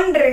ஒன்று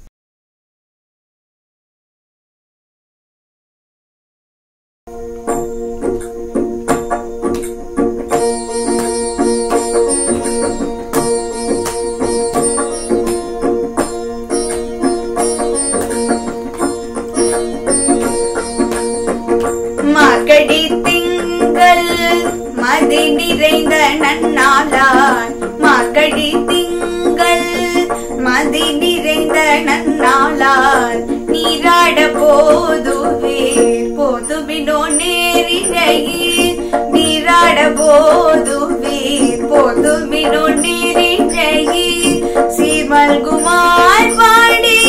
மார்கழி திங்கள் மதி நிறைந்த நன்னாளாய் மார்கழி திங்கள் மதி நிறைந்த நன்னாளாய் நீராட போதுவே போதுவினோ நேரிழையே நீராட போதுவே போதுவினோ நேரிழையே சீமல்குமார் பாடி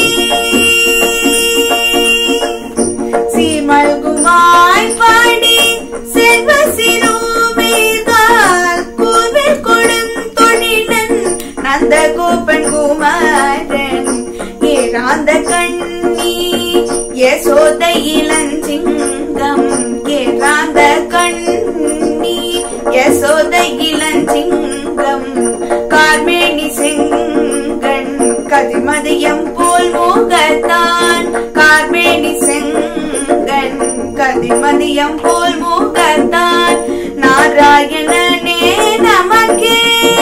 சீமல்குமாய் பாடி செல்வ சிறுமீதால் கோவில் கொடுந்தொழிலன் நந்த கோபன் குமாரன் ஏராந்த கண்ணி யசோத இளஞ்சிங்கம் ஏராந்த கண்ணி யசோத இளஞ்சிங்கம் கார்மேனி செங்கண் கதிமதியம் போல் முகத்தான் கார்மேனி செங்கண் கதிமதியம் போல் முகத்தான் நாராயணனே நமக்கே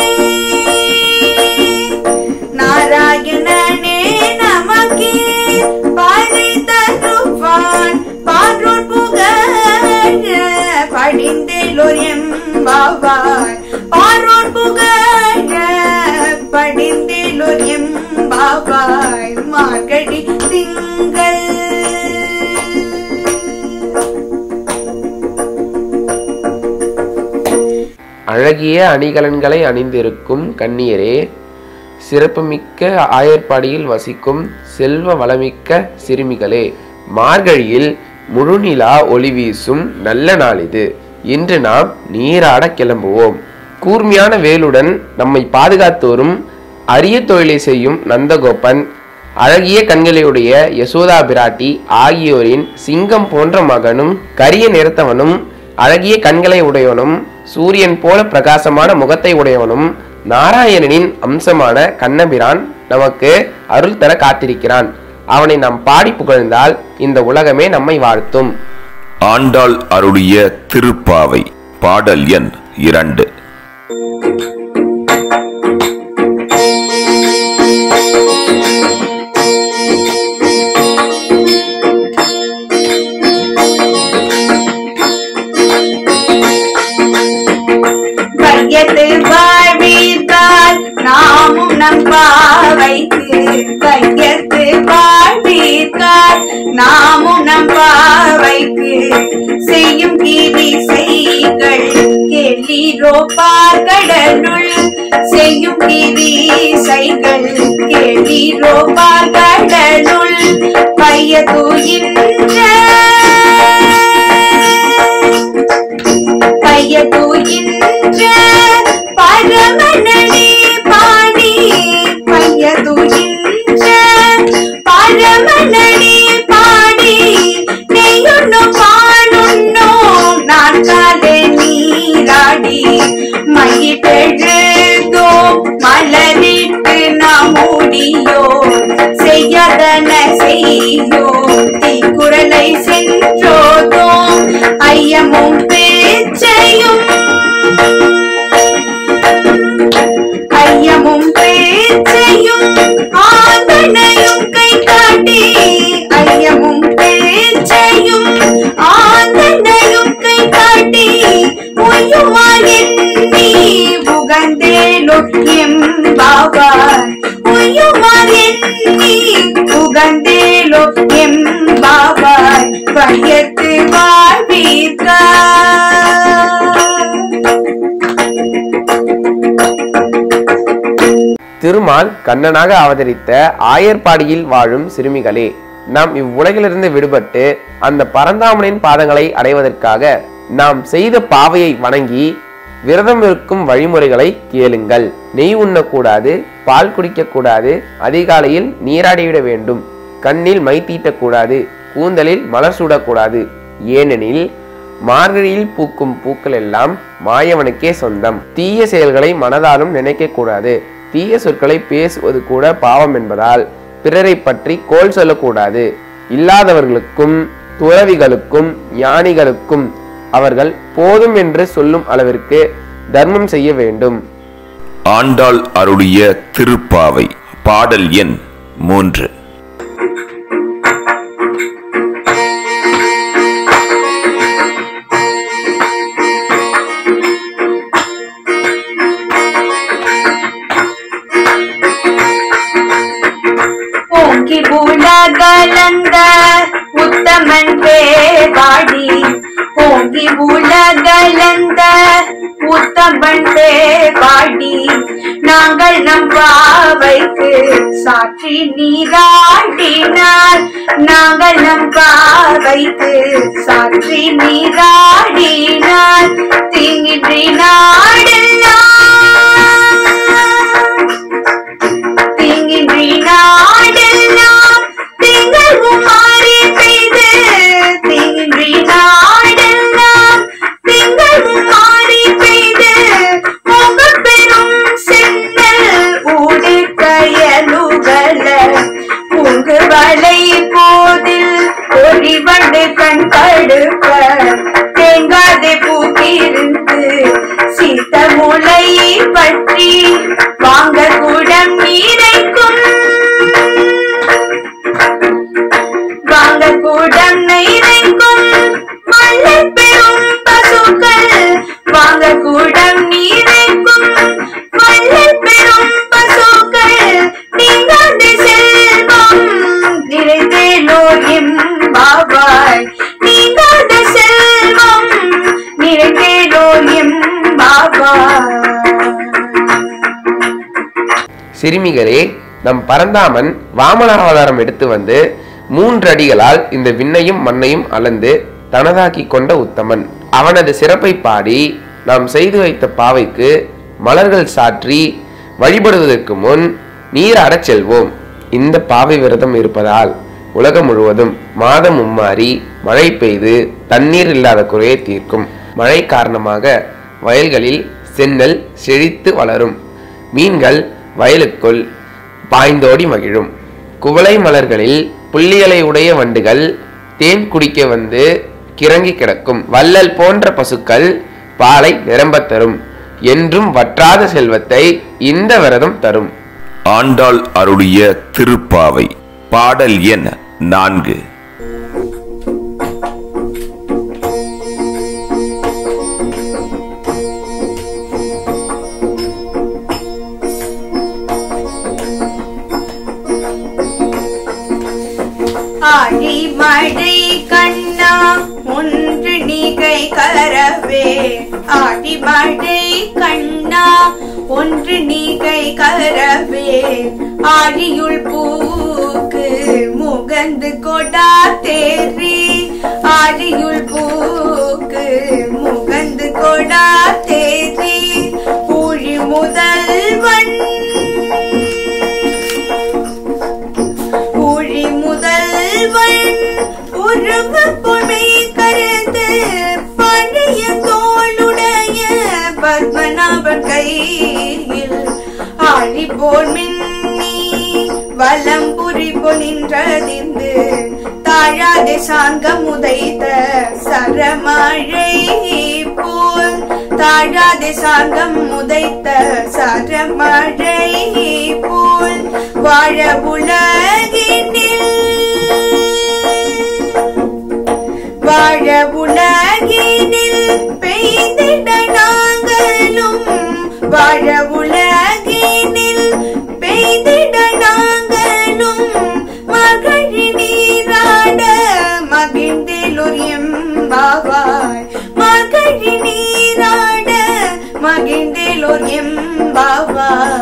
நாராயணனே நமக்கே பாதை தருவான் பாரோட் புகழ படிந்தேலோர் எம்பாவாய் பாரோட் புகழ படிந்தேலோர் எம்பாவாய் மார்கழி திங்கள் அழகிய அணிகலன்களை அணிந்திருக்கும் கண்ணியரே சிறப்புமிக்க ஆயர்பாடியில் வசிக்கும் செல்வ வளமிக்க சிறுமிகளே மார்கழியில் முழுநிலா ஒளி வீசும் நல்ல நாள் இது இன்று நாம் நீராட கிளம்புவோம் கூர்மையான வேலுடன் நம்மை பாதுகாத்து வரும் அரிய தொழிலை செய்யும் நந்தகோபன் அழகிய கண்களையுடைய யசோதா பிராட்டி ஆகியோரின் சிங்கம் போன்ற மகனும் கரிய நிறத்தவனும் அழகிய கண்களை உடையவனும் சூரியன் போல பிரகாசமான முகத்தை உடையவனும் நாராயணனின் அம்சமான கண்ணபிரான் நமக்கு அருள் தர காத்திருக்கிறான் அவனை நாம் பாடி புகழ்ந்தால் இந்த உலகமே நம்மை வாழ்த்தும் ஆண்டாள் அருளிய திருப்பாவை பாடல் எண் இரண்டு கையத்து வாழ்வீர்கள் நாமும் நம் பாவைக்கு கையத்து வாழ்வீர்கள் நாமும் நம் பாவைக்கு செய்யும் கீதி செய்கள் கேளீரோ பார்கடலுள் செய்யும் கீதி செய்கள் கேளீரோ பார்கடலுள் பைய தூயின்ற பையதுயின்ற பரமனே பாடி பையதுயின்ற பரமனே பாடி நெய்யுண்ணோ பாடுண்ணோ நான் காலே நீராடி மையிட்டெழுதோ மலரிட்டு நாம் மூடியோ செய்யாதன செய்யோ தீக்குறளை சென்றோதோம் ஐயமும் பேச்சையும் ஐயமும் பேச்சையும் ஆந்தனையும் கை காட்டி ஐயமும் பேச்சையும் ஆந்தனையும் கை காட்டி உயுமார் எண்ணி புகந்தேலோ எம்பாவார் உயுமார் எண்ணி புகந்தேலோ எம்பாவார் பையத்து வாழ்வீர்கள் திருமால் கண்ணனாக அவதரித்த ஆயர்பாடியில் வாழும் சிறுமிகளே நாம் இவ்வுலகிலிருந்து விடுபட்டு அந்த பரந்தாமனின் பாதங்களை அடைவதற்காக நாம் செய்த பாவையை வணங்கி விரதம் இருக்கும் வழிமுறைகளை கேளுங்கள் நெய் உண்ணக்கூடாது பால் குடிக்கக்கூடாது அதிகாலையில் நீராடிவிட வேண்டும் கண்ணில் மை தீட்டக்கூடாது கூந்தலில் மலர் சூடக்கூடாது ஏனெனில் மார்கழியில் பூக்கும் பூக்கள் எல்லாம் மாயவனுக்கே சொந்தம் தீய செயல்களை மனதாலும் நினைக்க கூடாது தீய சொற்களை பேசுவது கூட பாவம் என்பதால் பிறரை பற்றி கோல் சொல்லக்கூடாது இல்லாதவர்களுக்கும் துறவிகளுக்கும் ஞானிகளுக்கும் அவர்கள் போதும் என்று சொல்லும் அளவிற்கு தர்மம் செய்ய வேண்டும் ஆண்டாள் அருளிய திருப்பாவை பாடல் எண் மூன்று ஓங்கி உலகலந்த உத்தமன் பேவாடி ஓங்கி உலகலந்த உத்தமன் பேவாடி நாங்கள் நம் பாவைக்கு சாட்சி நீராடினார் நாங்கள் நம் பாவைக்கு சாட்சி நீராடினார் தீங்கின்றி நாடெல்லாம் தீங்கின்றி நாடெல்லாம் திங்கள் மாறி பெய்து தீங்கின்றி நாடெல்லாம் திங்கள் மாறி பெய்து முகம் பெரும் சென்னல் ஊடு கயலுகல உங்கு வலை போதில் ஒளி வண்டு கண் கடுக்க தேங்காதே பூக்கிருந்து சீத்த முளை பற்றி வாங்க கூடம் நீரைக்கும் வாங்க கூடம் நீரைக்கும் மல்லல் பெரும் பசுக்கள் வாங்க கூடம் நீரைக்கும் மல்லல் பெரும் பசுக்கள் நீங்காத செல்வம் நிறைந்தேலோ எம்பாவாய் நீங்காத செல்வம் நிறைந்தேலோ எம்பாவாய் சிறுமிகளே நம் பரந்தாமன் வாமன அவதாரம் எடுத்து வந்து மூன்று அடிகளால் இந்த விண்ணையும் மண்ணையும் அளந்து தனதாக்கி கொண்ட உத்தமன் அவனது சிறப்பை பாடி நாம் செய்து வைத்த பாவைக்கு மலர்கள் சாற்றி வழிபடுவதற்கு முன் நீராடச் செல்வோம் இந்த பாவை விரதம் இருப்பதால் உலகம் முழுவதும் மாதம் மும்மாறி மழை பெய்து தண்ணீர் இல்லாத குறையை தீர்க்கும் மழை காரணமாக வயல்களில் சென்னல் செழித்து வளரும் மீன்கள் வயலுக்குள் பாய்ந்தோடி மகிழும் குவளை மலர்களில் புள்ளிகளை உடைய வண்டுகள் தேன் குடிக்க வந்து கிறங்கி கிடக்கும் வள்ளல் போன்ற பசுக்கள் பாலை நிரம்பத் தரும் என்றும் வற்றாத செல்வத்தை இந்த விரதம் தரும் ஆண்டாள் அருளிய திருப்பாவை பாடல் எண் நான்கு ஆழி மழை கண்ணா ஒன்று நீகை கரவே ஆடி மழை கண்ணா ஒன்று நீகை கரவே ஆழியுள் பூக்கு முகந்து கொடா தேரி ஆழியுள் பூக்கு முகந்து கொடா தேரி ஊழி முதல்வன் ஊழி முதல்வன் உருவ பொமை கருது பழைய தோளுடைய பத்மநாபன் கையில் ஆழி போல் மின்னி வலம் புரி பொனின்றதிந்து தாழாதே சாங்க முதைத்த சரமழை போல் தாழாதே சாங்கம் முதைத்த சரமழை போல் வாழ உலகினில் வாழ உலகினில் பெய்திட நாங்களும் வாழ உலகினில் பெய்திட நாங்களும் மகழி நீராட மகிழ்ந்தேலோர் எம்பாவாய் மகழி நீராட மகிழ்ந்தேலோர் எம்பாவாய்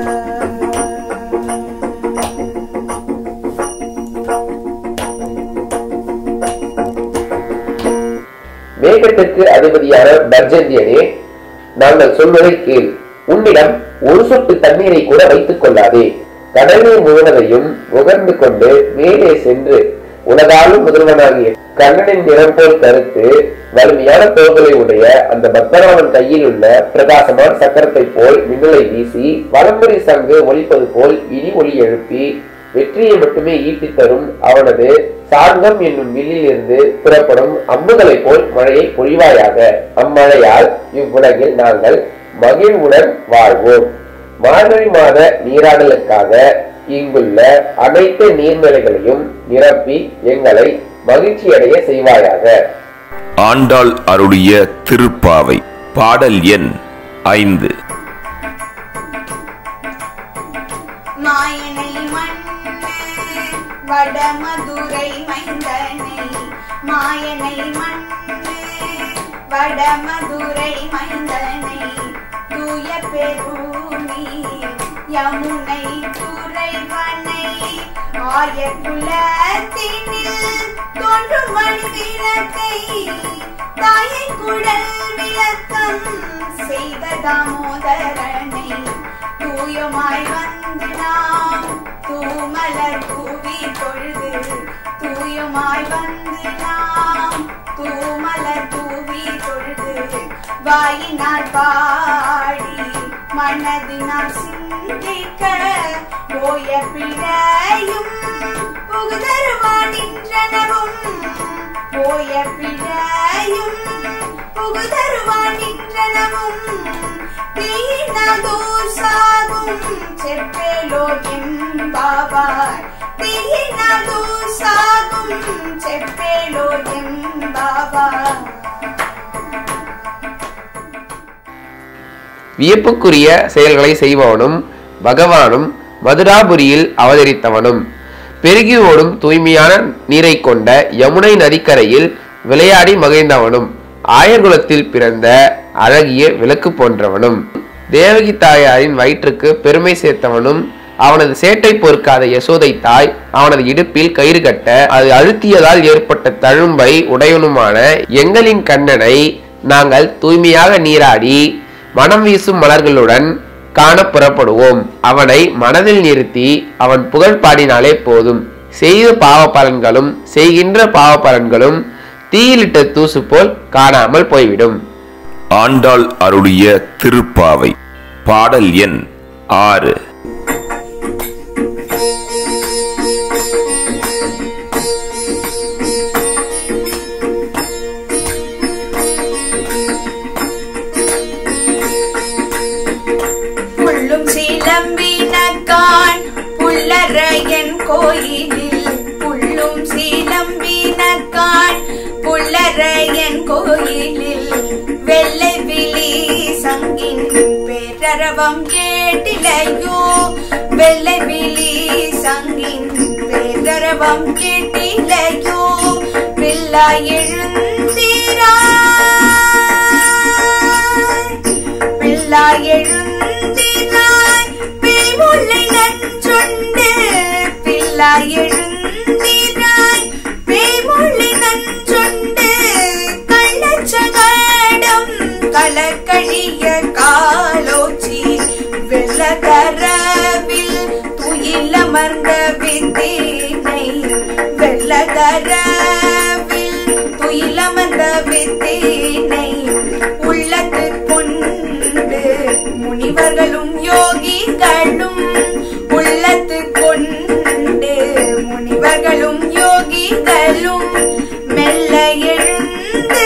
மேகத்திற்கு அதிபதியான பர்ஜந்தியனே நாங்கள் சொல்வதை கேள் உன்னிடம் ஒரு சொட்டு தண்ணீரை கூட வைத்துக் கொள்ளாதே கடலில் முழுவதையும் முகர்ந்து கொண்டு மேலே சென்று உலகாலும் முதல்வனாகிய கண்ணனின் நிறம் போல் கருத்து வலிமையான தோள்களை உடைய அந்த பத்மநாபன் கையில் உள்ள பிரகாசமான சக்கரத்தை போல் மின்னலை வீசி வலம்புரி சங்கு ஒலிப்பது போல் இடி ஒலி எழுப்பி வெற்றியை மட்டுமே ஈட்டித் தரும் அவனது சார்ந்தம் என்னும் வில்லிலிருந்து புறப்படும் அம்புகளைப் போல் மழையை பொழிவாயாக அம்மழையால் இவ்வுலகில் நாங்கள் மகிழ்வுடன் வாழ்வோம் மார்கழி மாத நீராடலுக்காக இங்குள்ள அனைத்து நீர்நிலைகளையும் நிரப்பி எங்களை மகிழ்ச்சியடைய செய்வாயாக ஆண்டாள் அருளிய திருப்பாவை பாடல் எண் ஐந்து மாயனை மண்ணு வடமதுரை மைந்தனை மாயனை மண்ணு வடமதுரை மைந்தனை தூய பெருமி யமுனை துறைவனை ஆய குலத்தினில் தோன்றும் மணி விளக்கை தாயை குடல் விளக்கம் செய்த தாமோதரனை தூயமாய் வந்து நாம் தூமலர் தூவி பொழுது தூயமாய் வந்து நாம் தூமலர் தூவி பொழுது வாயினால் பாடி மனதினால் சிந்திக்க போய பிழையும் புகுதருவான் நின்றனவும் போய பிழையும் புகுதருவான் நின்றனவும் தீயினதோர் சாகும் செப்பேலோ எம்பாவார் தீயினதோர் சாகும் செப்பேலோ எம்பாவார் வியப்புக்குரிய செயல்களை செய்பவனும் பகவானும் மதுராபுரியில் அவதரித்தவனும் பெருகி ஓடும் தூய்மையான நீரை கொண்ட யமுனை நதிக்கரையில் விளையாடி மகிழ்ந்தவனும் ஆயர்குலத்தில் பிறந்த அழகிய விளக்கு போன்றவனும் தேவகி தாயாரின் வயிற்றுக்கு பெருமை சேர்த்தவனும் அவனது சேட்டை பொறுக்காத யசோதை தாய் அவனது இடுப்பில் கயிறு கட்ட அது அழுத்தியதால் ஏற்பட்ட தழும்பை உடையவனுமான எங்களின் கண்ணனை நாங்கள் தூய்மையாக நீராடி மனம் வீசும் மலர்களுடன் காண புறப்படுவோம் அவனை மனதில் நிறுத்தி அவன் புகழ் பாடினாலே போதும் செய்த பாவ பலன்களும் செய்கின்ற பாவ பலன்களும் தீயிலிட்ட தூசு போல் காணாமல் போய்விடும் ஆண்டாள் அருளிய திருப்பாவை பாடல் எண் ஆறு புள்ளும் சீலம்பினக்கான் புல்லரையன் கோயிலில் புள்ளும் சீலம்பினக்கான் புல்லரையன் கோயிலில் வெள்ளை விழி சங்கின் பேரரவம் கேட்டிலையோ வெள்ளை விழி சங்கின் பேரரவம் கேட்டிலையோ பிள்ளா எழுந்திராய் பிள்ளாய் எழுந்திராய் பேய்முல்லை நஞ்சொண்டு பிள்ளாய் எழுந்திராய் பேய்முல்லை நஞ்சொண்டு கள்ளச்சகடம் கலக்கழிய காலோச்சி வெள்ளதரவில் துயிலமர்ந்த வித்தேனை வெள்ளதரவில் துயிலமர்ந்த வித்தேனை உள்ளத்து கொண்டு முனிவர்களும் யோகிகளும் உள்ளத்து கொண்டு முனிவர்களும் யோகிகளும் மெல்ல எழுந்து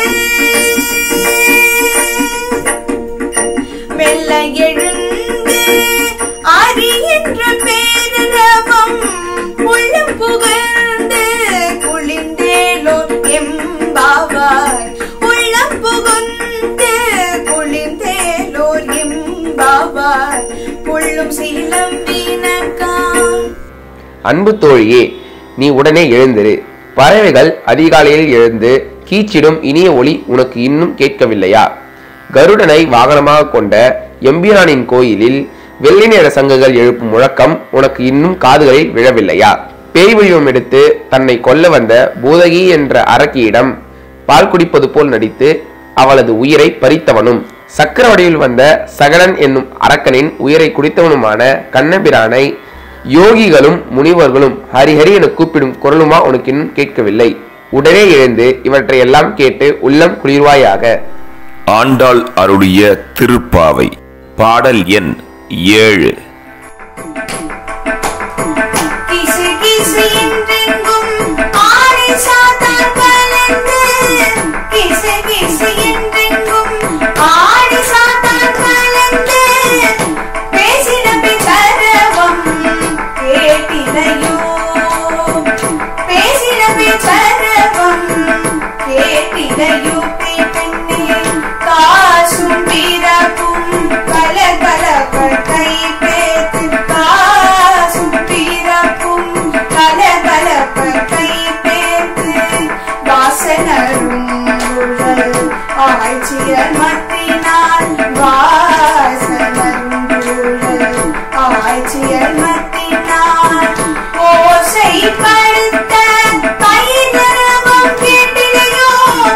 மெல்ல எழுந்து ஆரி என்ற பேரரவம் உள்ளம் புகழ்ந்து குளிர்ந்தேலோ எம்பாவாய் உள்ளம் புகுந்து குளிர்ந்தேலோர் எம்பாவாய் புள்ளும் சீலம்பினக்கான் அன்பு தோழியே நீ உடனே எழுந்திரு பறவைகள் அதிகாலையில் எழுந்து கீச்சிடும் இனிய ஒளி உனக்கு இன்னும் கேட்கவில்லையா கருடனை வாகனமாக கொண்ட எம்பிரானின் கோயிலில் வெள்ளை நிற சங்குகள் எழுப்பும் முழக்கம் உனக்கு இன்னும் காதுகளில் விழவில்லையா பேய் வடிவம் எடுத்து தன்னை கொல்ல வந்த பூதகி என்ற அரக்கியிடம் பால் குடிப்பது போல் நடித்து அவளது உயிரை பறித்தவனும் சக்கர வடிவில் வந்த சகலன் என்னும் அரக்கனின் உயிரை குடித்தவனுமான கண்ணபிரானை யோகிகளும் முனிவர்களும் ஹரிஹரி என கூப்பிடும் குரலுமா உனக்கு இன்னும் கேட்கவில்லை உடனே எழுந்து இவற்றை எல்லாம் கேட்டு உள்ளம் குளிர்வாயாக ஆண்டாள் அருளிய திருப்பாவை பாடல் எண் ஏழு திசை கிசு என்றெங்கும் ஆடை சாத்தான் கலந்து கிசு கிசு என்றெங்கும் ஆடை சாத்தான் கலந்து பேசின பிச்சரவம் கேட்டிலையோ பேசின பிச்சரவம் கேட்டிலையோ பெண்ணே காசும் பிறப்பும் கல கல கை பேத்து காசும் பிறப்பும் கல கல கை பேத்து வாசனரும் குழல் ஆட்சியர் மத்தினால் வாசனரும் குழல் ஆட்சியர் மத்தினால் ஓசைப்படுத்த பயிரவம் கேட்டிலையோ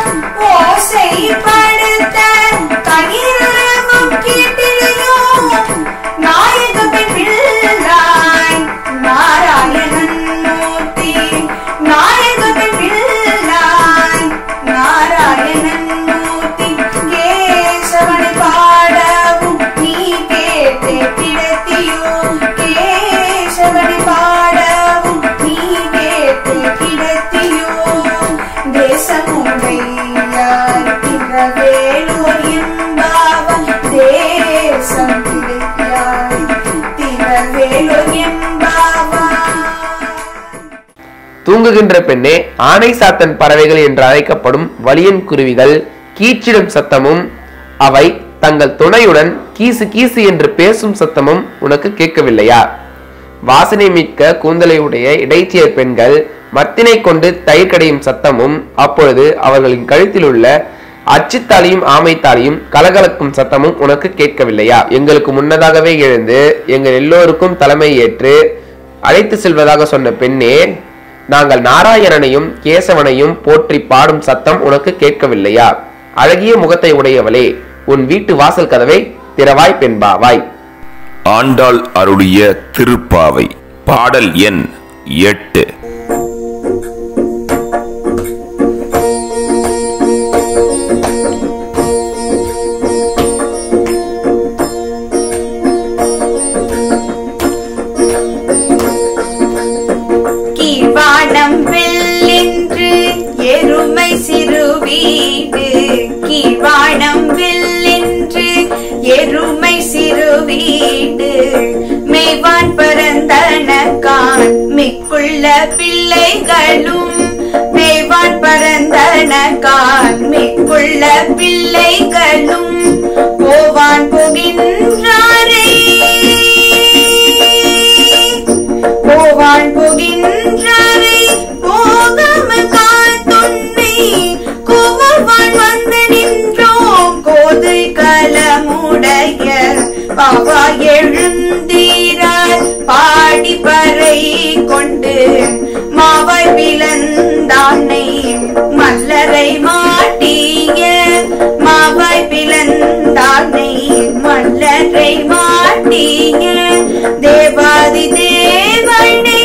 ஓசைப்படுத்த பயிரவம் கேட்டிலையோ நாயகபின் பிள்ளாய் நாராயணன் மூர்த்தி நாயகபின் பிள்ளாய் நாராயணன் மூர்த்தி கேசவனை பாடவும் நீ கேட்டே கிடத்தியோ கேசவனை பாடவும் நீ கேட்டே கிடத்தியோ தேசமுடையார் திரவேலூர் என்பாவன் தேசம் கிடையாய் திரவேலூர் என்பாவன் தூங்குகின்ற பெண்ணே ஆனை சாத்தன் பறவைகள் என்று அழைக்கப்படும் வலியன் குருவிகள் கீச்சிடும் சத்தமும் அவை தங்கள் துணையுடன் கீசு கீசு என்று பேசும் சத்தமும் உனக்கு கேட்கவில்லையா வாசனை மிக்க கூந்தலை உடைய இடைச்சியர் பெண்கள் மத்தினை கொண்டு தயிர் கடையும் சத்தமும் அப்பொழுது அவர்களின் கழுத்தில் உள்ள அச்சுத்தாலியும் ஆமைத்தாலியும் கலகலக்கும் சத்தமும் உனக்கு கேட்கவில்லையா எங்களுக்கு முன்னதாகவே எழுந்து எங்கள் எல்லோருக்கும் தலைமை ஏற்று அழைத்து செல்வதாக சொன்ன பெண்ணே நாங்கள் நாராயணனையும் கேசவனையும் போற்றி பாடும் சத்தம் உனக்கு கேட்கவில்லையா அழகிய முகத்தை உடையவளே உன் வீட்டு வாசல் கதவை திறவாய் பெண்பாவாய் ஆண்டாள் அருளிய திருப்பாவை பாடல் எண் எட்டு கீழ்வானம் வெள்ளென்று எருமை சிறு வீடு கீழ்வானம் வெள்ளென்று எருமை சிறு வீடு மேவான் பரந்தனகான் மிக்குள்ள பிள்ளைகளும் மேவான் பரந்தனகான் மிக்குள்ள பிள்ளைகளும் போவான் புகின்றாரே போவான் போகின்றாரை போகாம காத்துன்னை கோவான் வந்து நின்றோம் கோதை கலமுடைய பாவா எழுந்தீரார் பாடி பறை கொண்டு மாவாய் பிளந்தானை மல்லரை மாட்டிய மாவாய் பிளந்தானை மல்லரை மாட்டிய தேவாதி தேவனை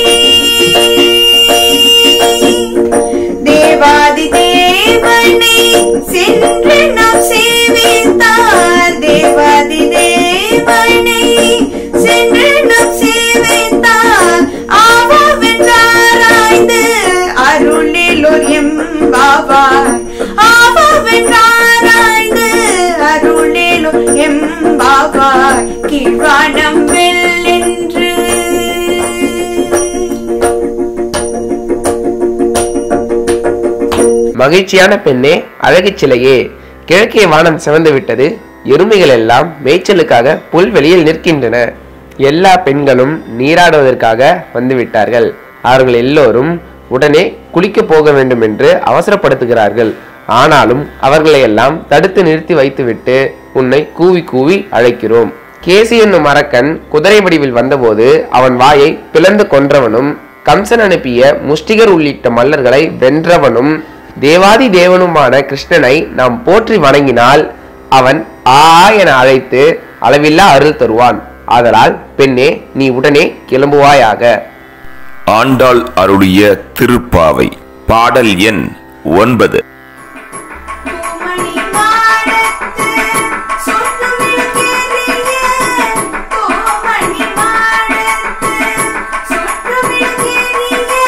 தேவாதி தேவனை சென்று நாம் சேவித்தார் தேவாதி தேவனை சென்று நாம் சேவித்தார் ஆவாவென்றாராய்ந்து அருளிலொர் எம்பாவார் ஆவாவென்றாராய்ந்து அருளிலொர் எம்பாவார் கீழ்வானம் வெல்லென்று மகிழ்ச்சியான பெண்ணே அழகுச் சிலையே கிழக்கே வானம் சிவந்து விட்டது எருமைகள் எல்லாம் மேய்ச்சலுக்காக புல்வெளியில் நிற்கின்றன எல்லா பெண்களும் நீராடுவதற்காக வந்து விட்டார்கள் அவர்கள் எல்லோரும் உடனே குளிக்க போக வேண்டும் என்று அவசரப்படுத்துகிறார்கள் ஆனாலும் அவர்களை எல்லாம் தடுத்து நிறுத்தி வைத்துவிட்டு உன்னை கூவி கூவி அழைக்கிறோம் கேசி என்னும் அரக்கன் குதிரை வடிவில் வந்தபோது அவன் வாயை பிளந்து கொன்றவனும் கம்சன் அனுப்பிய முஷ்டிகர் உள்ளிட்ட மல்லர்களை வென்றவனும் தேவாதி தேவனுமான கிருஷ்ணனை நாம் போற்றி வணங்கினால் அவன் ஆ என அழைத்து அளவில்லா அருள் தருவான் ஆதலால் பெண்ணே நீ உடனே கிளம்புவாயாக ஆண்டாள் அருளிய திருப்பாவை பாடல் எண் ஒன்பது பூமணி மாடத்து சொட்டு விளக்கேறிய பூமணி மாடத்து சொட்டு விளக்கேறிய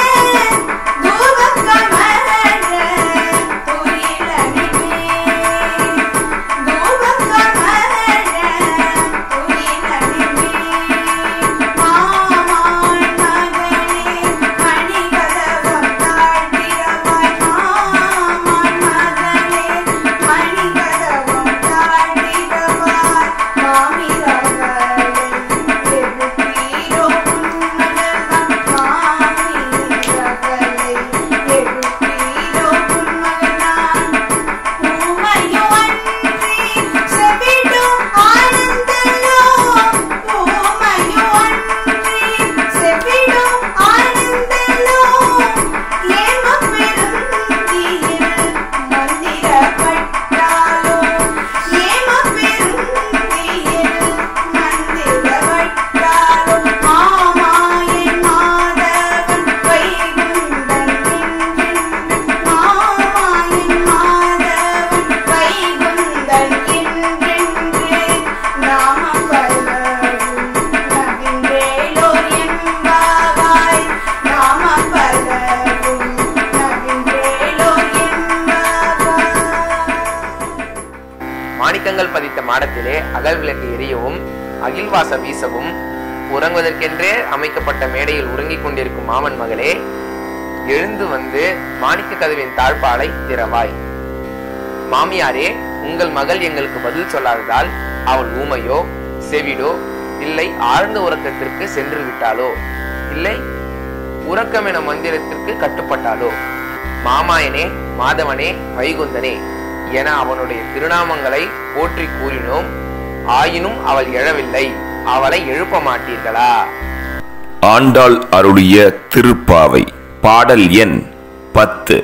மாடத்திலே அகல் விளக்கு எரியவும் அகில்வாசம் வீசவும் உறங்குவதற்கென்றே அமைக்கப்பட்ட மேடையில் உறங்கிக் கொண்டிருக்கும் மாமன் மகளே எழுந்து வந்து மாணிக்க கதவின் தாழ்பாலை திறவாய் மாமியாரே உங்கள் மகள் எங்களுக்கு பதில் சொல்லாததால் அவள் ஊமையோ செவிடோ இல்லை ஆழ்ந்த உறக்கத்திற்கு சென்று விட்டாளோ இல்லை உறக்கம் என மந்திரத்திற்கு கட்டுப்பட்டாளோ மாமாயனே மாதவனே வைகுந்தனே என அவனுடைய திருநாமங்களை போற்றி கூறினோம் ஆயினும் அவள் எழவில்லை அவளை எழுப்ப மாட்டீர்களா ஆண்டாள் அருளிய திருப்பாவை பாடல் எண் பத்து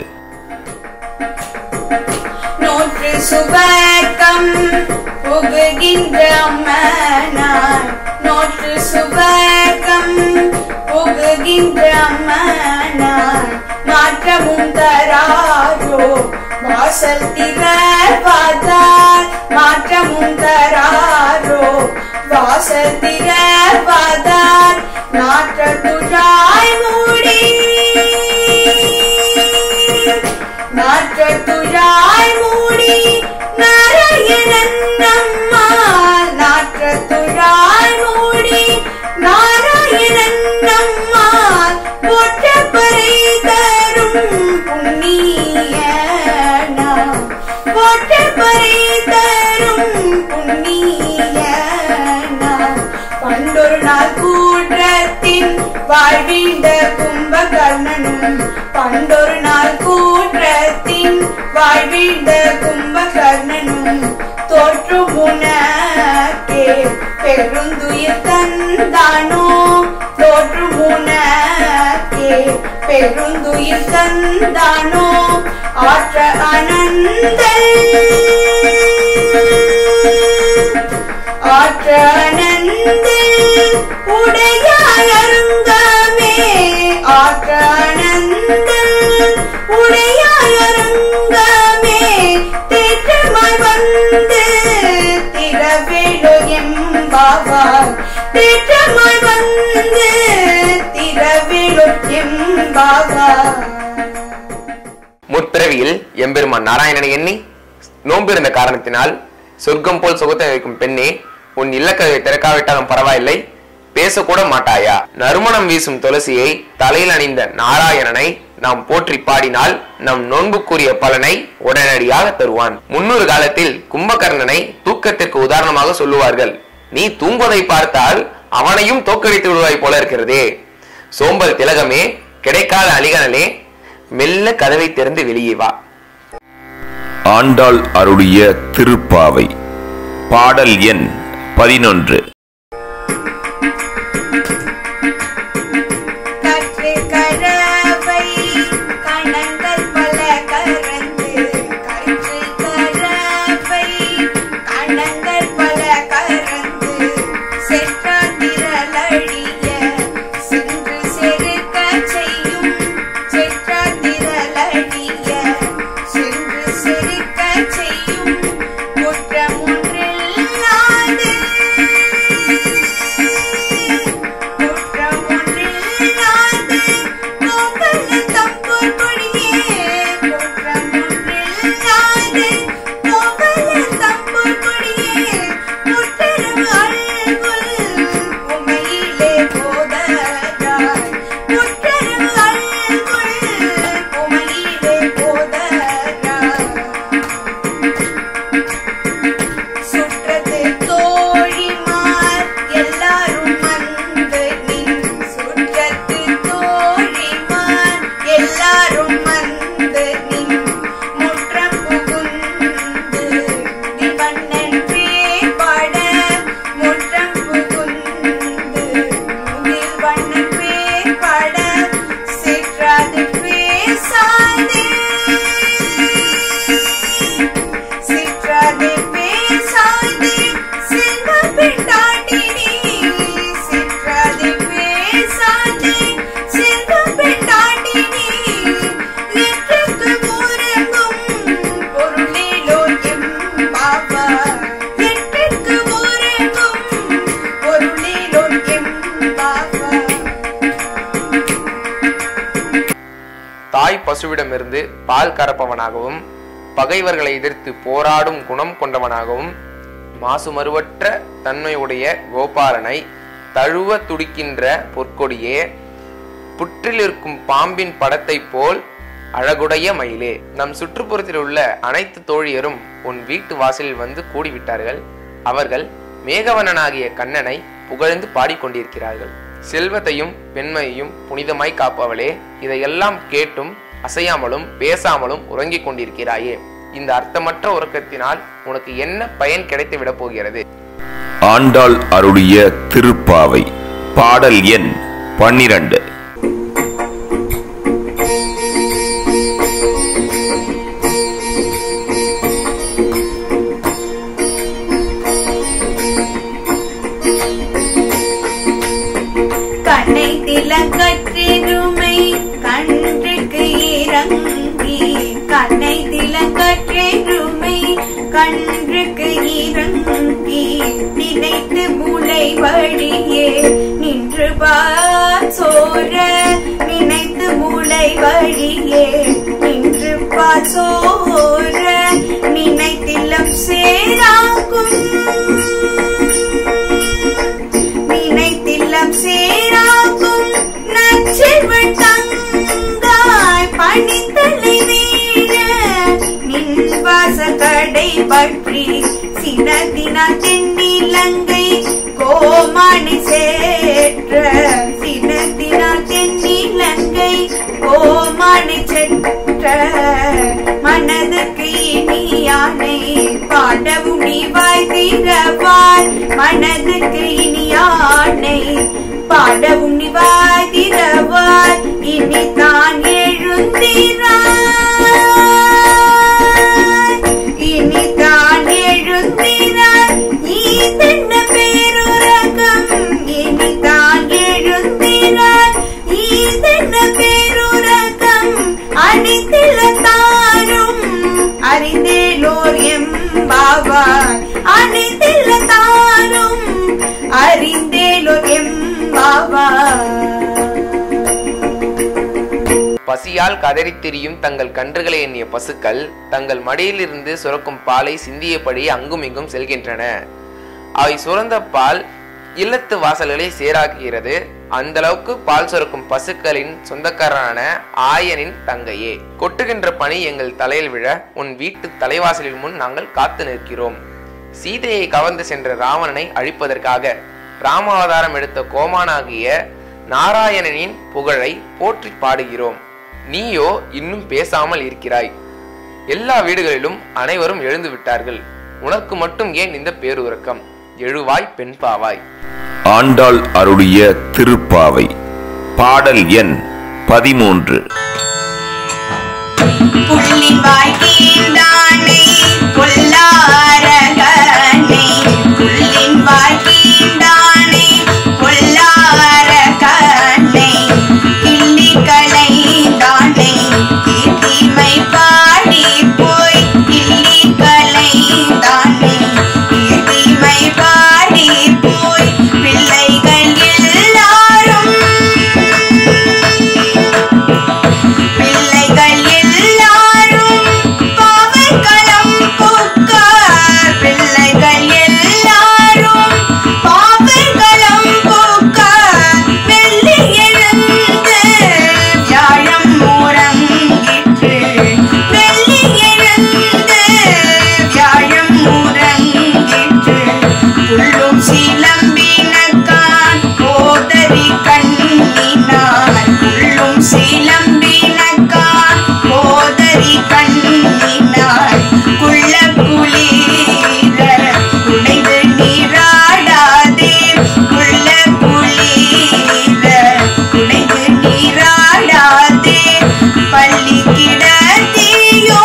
நோற்று சுபக்கம் புகுகின்ற அம்மனார் நோற்று சுபக்கம் புகுகின்ற அம்மனார் மாற்றமும் தராரோ வாசல் திறவாதார் மாற்றமும் தராரோ வாசல் திறவாதார் நாற்ற துழாய் மூடி நாற்றத்துழாய் மூடி நாராயணன் நம்மால் நாற்றத்துழாய் மூடி நாராயணன் நம்மால் போற்றப்பறை தரும் புண்ணியனா போற்றப்பறை தரும் புண்ணியனா பண்டொரு நாள் கூற்றத்தின் வாழ்விந்த கும்பகர்ணனும் பண்டொரு நாள் கூற்றத்தின் வாழ்விந்த கும்பகர்ணனும் தோற்று முனக்கே பெருந்துயிர் தந்தானோ தோற்று முனக்கே பெருந்துயிர் தந்தானோ ஆற்ற அனந்தல் ஆற்ற அனந்தல் உடையாய் அருங்கமே ஆற்ற அனந்தல் உடையாய் அருங்கமே தேற்றமாய் வந்து திரவேலு எம்பாவார் தேற்றமாய் வந்து திரவேலு எம்பாவார் முற்பிறவியில் எம்பெருமான் நாராயணனை எண்ணி நோம்பிருந்த காரணத்தினால் சொர்க்கம் போல் சுகத்தை வைக்கும் பெண்ணே உன் இல்லக்கதவை திறக்காவிட்டாலும் பரவாயில்லை பேசக்கூட மாட்டாயா நறுமணம் வீசும் துளசியை தலையில் அணிந்த நாராயணனை நாம் போற்றி பாடினால் நம் நோன்புக்குரிய பலனை உடனடியாக தருவான் முன்னொரு காலத்தில் கும்பகர்ணனை தூக்கத்திற்கு உதாரணமாக சொல்லுவார்கள் நீ தூங்குவதை பார்த்தால் அவனையும் தோக்கடித்து விடுவாய் போல இருக்கிறதே சோம்பல் திலகமே கிடைக்காத அலிகனலே மெல்ல கதவை திறந்து வெளியே வா ஆண்டாள் அருளிய திருப்பாவை பாடல் எண் பதினொன்று கற்று கரவை கணங்கள் பல கரந்து கற்று கரவை கணங்கள் பல கரந்து செற்றாதிரலழிய சென்று செருக்க செய்யும் செற்றாதிரலழிய சென்று செருக்க செய்யும் குற்றமொன்றில்லாது குற்றமொன்றில்லாது கோபல தம்பூர் கொடியே குற்றமொன்றில்லாது கோபல தம்பூர் கொடியே முற்றரும் அல்குல் உமையிலே போதராய் முற்றரும் அல்குல் உமையிலே போதராய் சுற்றத்து தோழிமார் எல்லாரும் வந்து நின் சுற்றத்து தோழிமார் எல்லாரும் வந்து நின் முற்றம் புகுந்து திவண்ணன் பேர் பாட முற்றம் புகுந்து திவண்ணன் பேர் பாட சிற்றாது பேசாதே சிற்றாதே பேசாதே செல்வ பெண்டாட்டினி சிற்றாதே பேசாதே செல்வ பெண்டாட்டினி எற்றுக்கு முறங்கும் பொருளிலோ எம்பாவா எற்றுக்கு முறங்கும் பொருளிலோ எம்பாவா தாய் பசுவிடமிருந்து பால் கறப்பவனாகவும் பகைவர்களை எதிர்த்து போராடும் குணம் கொண்டவனாகவும் மாசுமருவற்ற தன்மையுடைய கோபாலனை தழுவ துடிக்கின்ற பொற்கொடியே புற்றில் இருக்கும் பாம்பின் படத்தைப் போல் அழகுடைய மயிலே நம் சுற்றுப்புறத்தில் உள்ள அனைத்து தோழியரும் உன் வீட்டு வாசலில் வந்து கூடிவிட்டார்கள் அவர்கள் மேகவனனாகிய கண்ணனை புகழ்ந்து பாடிக்கொண்டிருக்கிறார்கள் செல்வத்தையும் பெண்மையையும் புனிதமாய் காப்பவளே இதையெல்லாம் கேட்டும் அசையாமலும் பேசாமலும் உறங்கிக் கொண்டிருக்கிறாயே இந்த அர்த்தமற்ற உறக்கத்தினால் உனக்கு என்ன பயன் கிடைத்து விடப் போகிறது ஆண்டாள் அருளிய திருப்பாவை பாடல் எண் பன்னிரண்டு கண்ணை திலங்கற்றெருமை கன்றுக்கு இறங்கி கண்ணை திலங்கற்றெருமை கன்றுக்கு இறங்கி நினைத்து மூளை வழியே நின்று பாசோர நினைத்து மூளை வழியே நின்று பாசோர நினைத்திலம் சேராகும் நினைத்தில்லம் சேராகும் நச்செல்வன் தங்காய் பணித்தலை வீழ நின் வாசல் கடை பற்றி சினத்தினா தென்னிலங்கை கோமானி சேற்ற சினத்தினா தென்னிலங்கை கோமானி செற்ற மனதுக்கு இனியானை பாடவும் நீ வாய்த்திரவாய் மனதுக்கு இனியானை பாடவும் நீ வாய்த்திரவாய் இனி தான் எழுந்திராய் இனி தான் எழுந்திராய் ஈதென்ன பேருரகம் இனி தான் எழுந்திராய் ஈதென்ன பேருரகம் அணித்தில தாரும் அறிந்தேலோர் எம்பாவார் அணித்தில தாரும் அறிந்தேலோர் எம்பாவார் பசியால் கதறித் திரியும் தங்கள் கன்றுகளை எண்ணிய பசுக்கள் தங்கள் மடியிலிருந்து சுரக்கும் பாலை சிந்தியபடி அங்கும் இங்கும் செல்கின்றன அவை சுரந்த பால் இல்லத்து வாசல்களை சேராக்குகிறது அந்த அளவுக்கு பால் சுரக்கும் பசுக்களின் சொந்தக்காரனான ஆயனின் தங்கையே கொட்டுகின்ற பனி எங்கள் தலையில் விழ உன் வீட்டு தலைவாசலில் முன் நாங்கள் காத்து நிற்கிறோம் சீதையை கவர்ந்து சென்ற ராவணனை அழிப்பதற்காக ராமாவதாரம் எடுத்த கோமானாகிய நாராயணனின் புகழை போற்றி பாடுகிறோம் நீயோ இன்னும் பேசாமல் இருக்கிறாய் எல்லா வீடுகளிலும் அனைவரும் எழுந்து விட்டார்கள் உனக்கு மட்டும் ஏன் இந்த பேருறக்கம் எழுவாய் பெண்பாவாய் ஆண்டாள் அருளிய திருப்பாவை பாடல் எண் பதிமூன்று புள்ளின் வாய்க்கீண்டானை பொல்லாரகனை புள்ளின் வாய்க்கீண்டானை பொல்லாரகனை கிள்ளி களைந்தானை கீர்த்திமை பாடி போய் கிள்ளி களைந்தானை கீர்த்திமை பாடி போய் பிள்ளைகள் எல்லாரும் பிள்ளைகள் எல்லாரும் பாவைக்களம் புக்கார் பிள்ளைகள் எல்லாரும் பாவைக்களம் புக்கார் வெள்ளி எழுந்து வியாழம் உறங்கிற்று வெள்ளி எழுந்து வியாழம் உறங்கிற்று புள்ளும் சிலம்பினக்கான் போதரி கண்ணினார் புள்ளும் சிலம்பினக்கான் போதரி கண்ணினார் குள்ள குளிர குடைந்து நீராடாதே குள்ள குளிர குடைந்து நீராடாதே பள்ளி கிடத்தியோ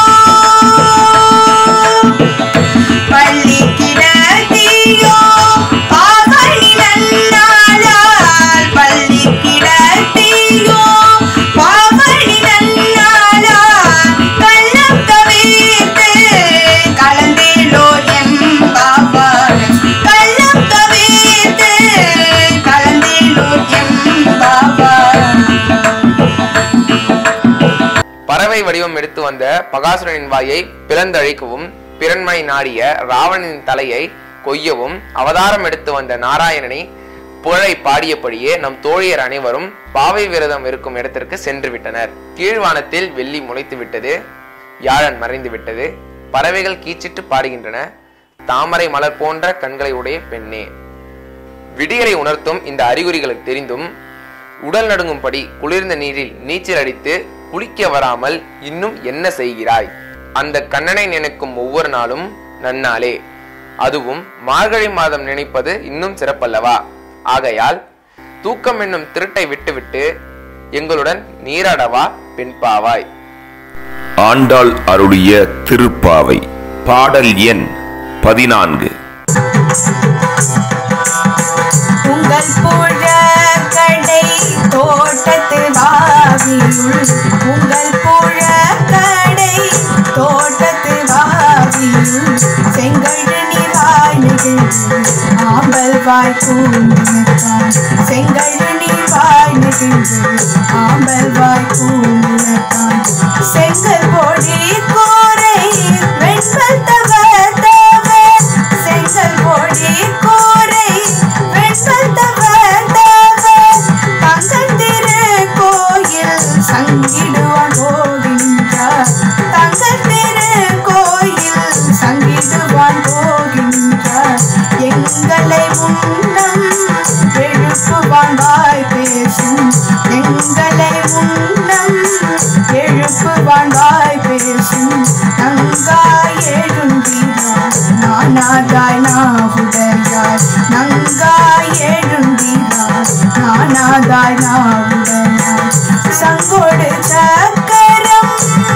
பள்ளி கிடத்தியோ பாவணி நன்னாளால் பள்ளி கிடத்தியோ பாவணி நன்னாளால் கள்ளம் தவிர்த்து கலந்தேலோ எம்பாவார் கள்ளம் தவிர்த்து கலந்தேலோ எம்பாவார் பறவை வடிவம் எடுத்து வந்த பகாசுரனின் வாயை பிளந்தழிக்கவும் பிறன்மனை நாடிய ராவணனின் தலையை கொய்யவும் அவதாரம் எடுத்து வந்த நாராயணனை புகழை பாடியபடியே நம் தோழியர் அனைவரும் பாவை விரதம் இருக்கும் இடத்திற்கு சென்று விட்டனர் கீழ்வானத்தில் வெள்ளி முளைத்து விட்டது வியாழன் மறைந்து விட்டது பறவைகள் கீச்சிட்டு பாடுகின்றன தாமரை மலர் போன்ற கண்களை உடைய பெண்ணே விடியலை உணர்த்தும் இந்த அறிகுறிகளுக்கு தெரிந்தும் உடல் நடுங்கும்படி குளிர்ந்த நீரில் நீச்சல் அடித்து குளிக்க வராமல் இன்னும் என்ன செய்கிறாய் அந்த கண்ணனை நினைக்கும் ஒவ்வொரு நாளும் நன்னாளே அதுவும் மார்கழி மாதம் நினைப்பது இன்னும் சிறப்பல்லவா ஆகையால் தூக்கம் என்னும் திருட்டை விட்டுவிட்டு எங்களுடன் நீராடவா பெண்பாவாய் ஆண்டாள் அருளிய திருப்பாவை பாடல் எண் பதினான்கு உங்கள் புழக்கடை தோட்டத்து வாவியுள் உங்கள் புழக்கடை தோட்டத்து வாவியுள் செங்கழு நீராய் நெகிழ்ந்து ஆம்பல் வாய் பூமினத்தான் செங்கழு நீராய் நெகிழ்ந்து ஆம்பல் வாய் பூமினத்தான் செங்கல் பொடி கோரை வெண்பல் தவர் தவர் செங்கல் பொடி கோரை வெண்பல் தவர் தவர் தங்கள் திரு கோயில் சங்கிடுவான் போகின்றார் தங்கள் திரு கோயில் சங்கிடுவான் போகின்றார் எங்களை முன்னம் எழுப்புவான் வாய் பேசும் எங்களை முன்னம் எழுப்புவான் வாய் பேசும் நங்காய் எழுந்தீரார் நானாதாய் நாவுடையார் நங்காய் எழுந்தீரார் நானாதாய் நாவுடையார் சங்கோடு சக்கரம்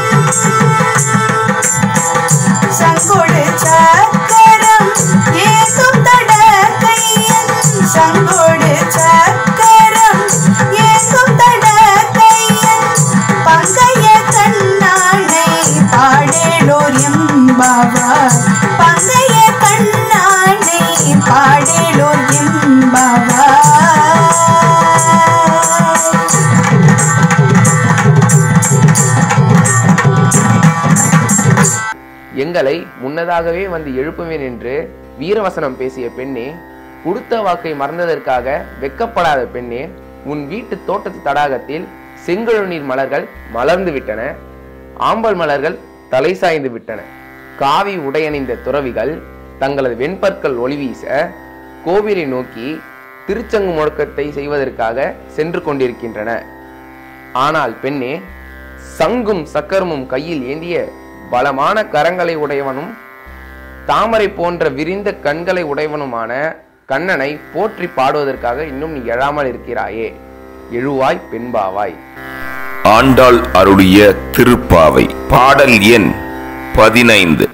சங்கொடு சக்கரம் ஏசும் தடக்கையன் சங்கொடு சக்கரம் ஏசும் தடக்கையன் பங்கைய கண்ணானை பாடேலோர் எம்பாவார் பங்கைய கண்ணானை பாடேலோர் எம்பாவார் எங்களை முன்னதாகவே வந்து எழுப்புவேன் என்று வீரவசனம் பேசிய பெண்ணே கொடுத்த வாக்கை மறந்ததற்காக வெக்கப்படாத பெண்ணே உன் வீட்டு தோட்டத்து தடாகத்தில் செங்கழுநீர் மலர்கள் மலர்ந்து விட்டன ஆம்பல் மலர்கள் தலை சாய்ந்து விட்டன காவி உடையணிந்த துறவிகள் தங்களது வெண்பற்கள் ஒளி வீச கோவிலை நோக்கி திருச்சங்கு முழக்கத்தை செய்வதற்காக சென்று கொண்டிருக்கின்றன ஆனால் பெண்ணே சங்கும் சக்கரமும் கையில் ஏந்திய பலமான கரங்களை உடையவனும் தாமரை போன்ற விரிந்த கண்களை உடையவனுமான கண்ணனை போற்றி பாடுவதற்காக இன்னும் நீ எழாமல் இருக்கிறாயே எழுவாய் பெண்பாவாய் ஆண்டாள் அருளிய திருப்பாவை பாடல் எண் பதினைந்து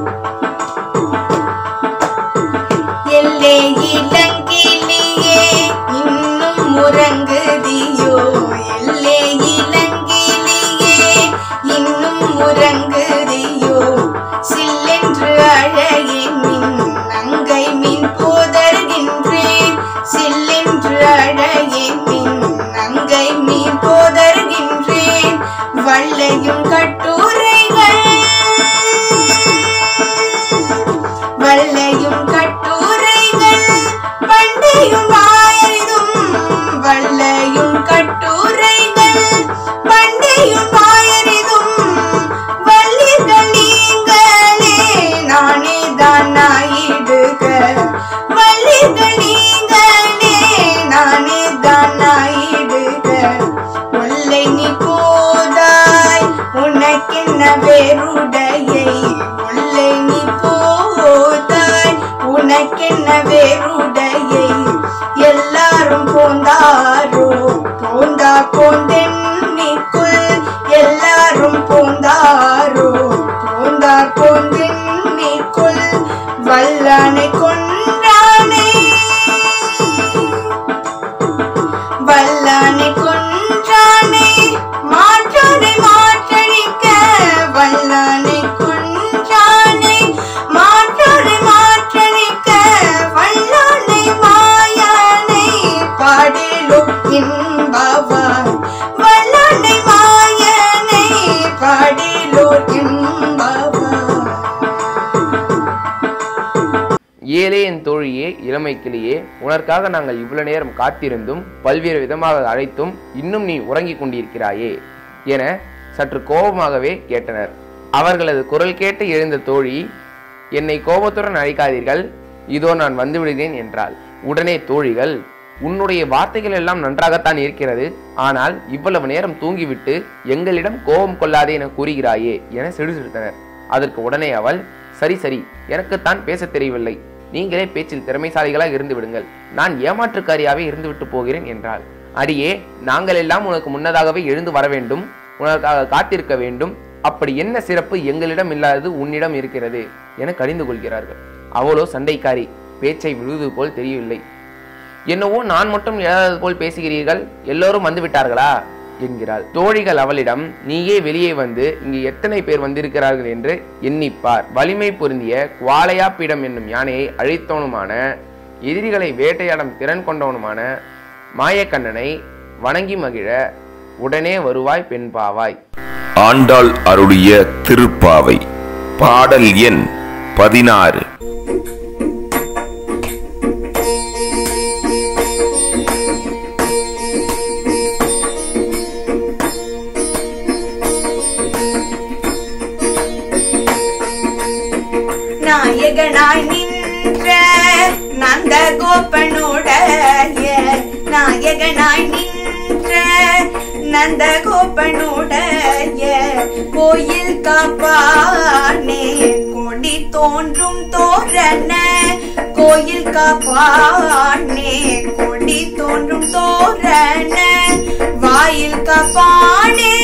எல்லே இளங்கிலியே இன்னும் உறங்குதியோ எல்லே இளங்கிலியே இன்னும் உறங்குதியோ சில்லென்று அழகின் மின் நங்கை மின் போதர்கின்றேன் சில்லென்று அழகின் மின் நங்கை மீன் போதர்கின்றேன் வள்ளையும் கட்டுரைகள் வள்ளையும் கட்டுரைகள் பண்டையும் வாயதும் வள்ளையும் கட்டுரைகள் பண்டையும் வாயரிதும் வள்ளிகள் நீங்களே நானே தான் நாயிடுக வள்ளிகள் நீங்களே நானே தான் நாயிடுக கொல்லை நீ போதாய் உனக்கென்ன வேறுடையை கொல்லை நீ போதாய் உனக்கென்ன வேறுடையை எல்லாரும் போந்தாரோ போந்தா போந்தென்னிக்குள் எல்லாரும் போந்தாரோ போந்தா போந்தென்னிக்குள் வல்லானை கொன்றானை வல்லானை கொன்றானை மாற்றானை மாற்றழிக்க வல்லானை ஏலே என் தோழியே இளமை கிளியே உனக்காக நாங்கள் இவ்வளவு நேரம் காத்திருந்தும் பல்வேறு விதமாக அழைத்தும் இன்னும் நீ உறங்கிக் கொண்டிருக்கிறாயே என சற்று கோபமாகவே கேட்டனர் அவர்களது குரல் கேட்டு எழுந்த தோழி என்னை கோபத்துடன் அழைக்காதீர்கள் இதோ நான் வந்து விடுகிறேன் என்றாள் உடனே தோழிகள் உன்னுடைய வார்த்தைகள் எல்லாம் நன்றாகத்தான் இருக்கிறது ஆனால் இவ்வளவு நேரம் தூங்கிவிட்டு எங்களிடம் கோபம் கொள்ளாதே என கூறுகிறாயே என சிடுசிடுத்தனர் அதற்கு உடனே அவள் சரி சரி எனக்குத்தான் பேசத் தெரியவில்லை நீங்களே பேச்சில் திறமைசாலிகளாக இருந்து விடுங்கள் நான் ஏமாற்றுக்காரியாவே இருந்துவிட்டு போகிறேன் என்றாள் அடியே நாங்கள் எல்லாம் உனக்கு முன்னதாகவே எழுந்து வர வேண்டும் உனக்காக காத்திருக்க வேண்டும் அப்படி என்ன சிறப்பு எங்களிடம் இல்லாதது உன்னிடம் இருக்கிறது என கடிந்து கொள்கிறார்கள் அவளோ சண்டைக்காரி பேச்சை விழுவது போல் தெரியவில்லை என்னவோ நான் மட்டும் இல்லாதது போல் பேசுகிறீர்கள் எல்லோரும் வந்து விட்டார்களா என்கிறாள் தோழிகள் அவளிடம் நீயே வெளியே வந்து இங்கு எத்தனை பேர் வந்திருக்கிறார்கள் என்று எண்ணிப்பார் வலிமை பொருந்திய குவாலையாப்பிடம் என்னும் யானையை அழித்தவனுமான எதிரிகளை வேட்டையாடும் திறன் கொண்டவனுமான மாயக்கண்ணனை வணங்கி மகிழ உடனே வருவாய் பெண்பாவாய் ஆண்டாள் அருளிய திருப்பாவை பாடல் எண் பதினாறு நாயகனாய் நின்ற நந்த கோப்பனுடைய நாயகனாய் நின்ற நந்த கோப்பனுடைய கோயில் காப்பானே கொடி தோன்றும் தோரண கோயில் காப்பானே கொடி தோன்றும் தோரண வாயில் காப்பானே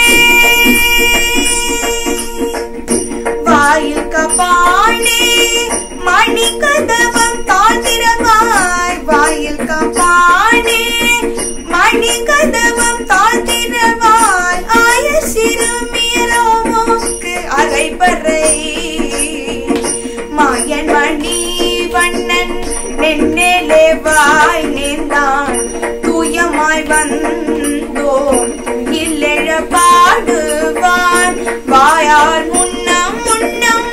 வாயில் கபாணி மணி கதவம் தாழ்த்திரவாய் வாயில் கபாணி மணி கதவம் தாழ்த்திரவாய் ஆய சிறுமியரோமோக்கு அரைபறை மாயன் மணி வண்ணன் நென்னேலே வாய் நேர்ந்தான் தூயமாய் வந்தோம் இல்லெழ பாடுவான் வாயால் முன்னம் முன்னம்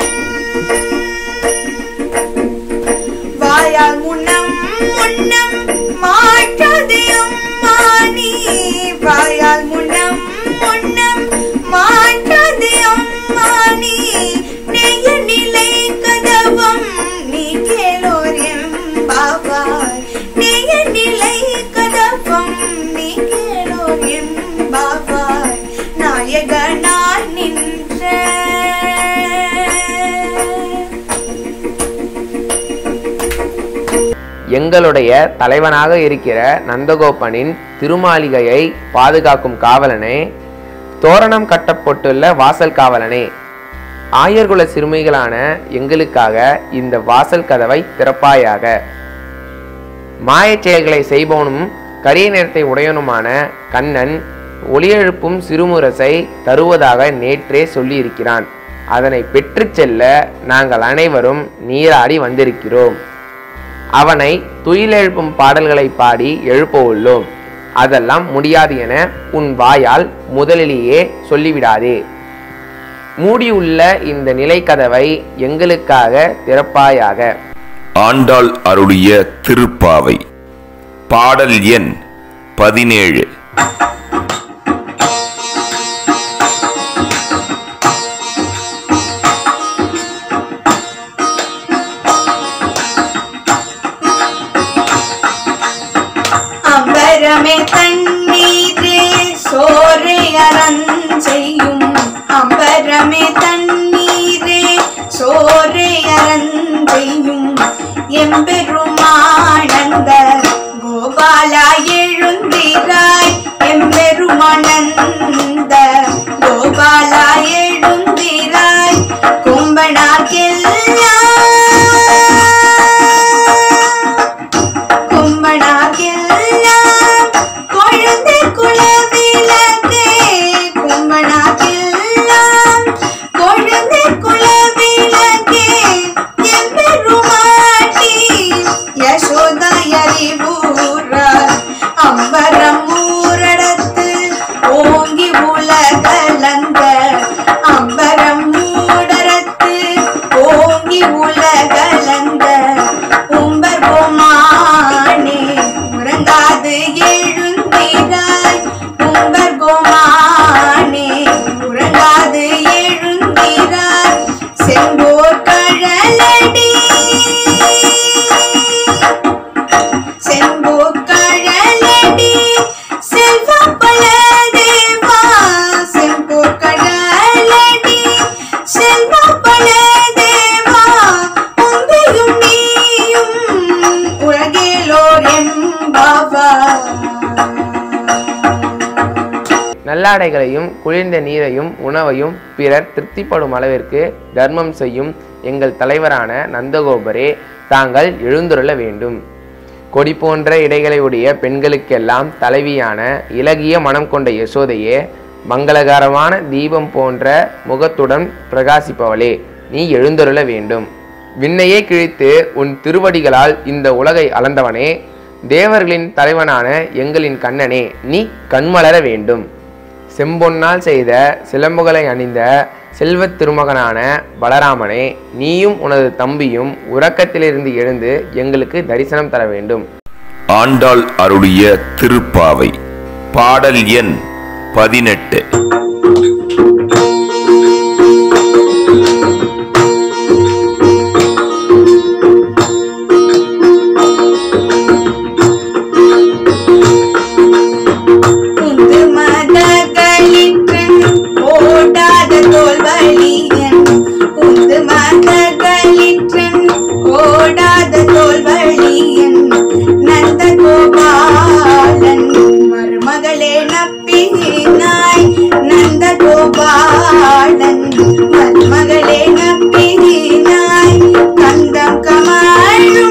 வாயால் முன்னம் முன்னம் மாற்றாதையும் மானி வாயால் முன்னம் முன்னம் மாற்றாதையும் மானி நெய்ய நிலை கதவம் நீ கேளோர் எம்பாவாய் நெய்ய நிலை கதவம் நீ கேளோர் எம்பாவாய் நாயகனாய் நின்ற எங்களுடைய தலைவனாக இருக்கிற நந்தகோபனின் திருமாளிகையை பாதுகாக்கும் காவலனே தோரணம் கட்டப்பட்டுள்ள வாசல் காவலனே ஆயர்குல சிறுமிகளான எங்களுக்காக இந்த வாசல் கதவை திறப்பாயாக மாயச் செயல்களை செய்பவனும் கரிய நிறத்தை உடையவனுமான கண்ணன் ஒளியெழுப்பும் சிறுமுரசை தருவதாக நேற்றே சொல்லியிருக்கிறான் அதனை பெற்றுச் செல்ல நாங்கள் அனைவரும் நீராடி வந்திருக்கிறோம் அவனை துயிலெழுப்பும் பாடல்களை பாடி எழுப்ப உள்ளோம் அதெல்லாம் முடியாது என உன் வாயால் முதலிலேயே சொல்லிவிடாதே மூடியுள்ள இந்த நிலைக்கதவை எங்களுக்காக திறப்பாயாக ஆண்டாள் அருளிய திருப்பாவை பாடல் எண் பதினேழு அம்பரமே தண்ணீரே சோரை அறஞ்செய்யும் அம்பரமே தண்ணீரே சோரை அறஞ்செய்யும் எம்பெருமானந்த கோபாலா எழுந்திராய் எம்பெருமானந்த கோபாலா எழுந்திராய் கும்பனாக்கெல்லாம் கும்பனாக்கெல்லாம் குழந்தை குலவிளக்கே கும்பனாக்கெல்லாம் குழந்தை குலவிளக்கே எம்பெருமாட்டி யசோதயறிவூரா அம்பரம் ஊரடத்து ஓங்கி உலகலந்த நல்லாடைகளையும் குளிர்ந்த நீரையும் உணவையும் பிறர் திருப்திப்படும் அளவிற்கு தர்மம் செய்யும் எங்கள் தலைவரான நந்தகோபரே தாங்கள் எழுந்துருள வேண்டும் கொடி போன்ற இடைகளை உடைய பெண்களுக்கெல்லாம் தலைவியான இலகிய மனம் கொண்ட யசோதையே மங்களகரமான தீபம் போன்ற முகத்துடன் பிரகாசிப்பவளே நீ எழுந்தருள வேண்டும் விண்ணையே கிழித்து உன் திருவடிகளால் இந்த உலகை அளந்தவனே தேவர்களின் தலைவனான எங்களின் கண்ணனே நீ கண்மலர வேண்டும் செம்பொன்னால் செய்த சிலம்புகளை அணிந்த செல்வத் திருமகனான பலராமனே நீயும் உனது தம்பியும் உறக்கத்திலிருந்து எழுந்து எங்களுக்கு தரிசனம் தர வேண்டும் ஆண்டாள் அருளிய திருப்பாவை பாடல் எண் பதினெட்டு உந்து மதகளிற்றன் ஓடாத தோல்வழியன் உந்து மதகளிற்றன் ஓடாத தோல்வழியன் நந்த கோபாலன் மருமகளே நப்பினாய் நந்த கோபாலன் மருமகளே நப்பினாய் கந்தம் கமாழும்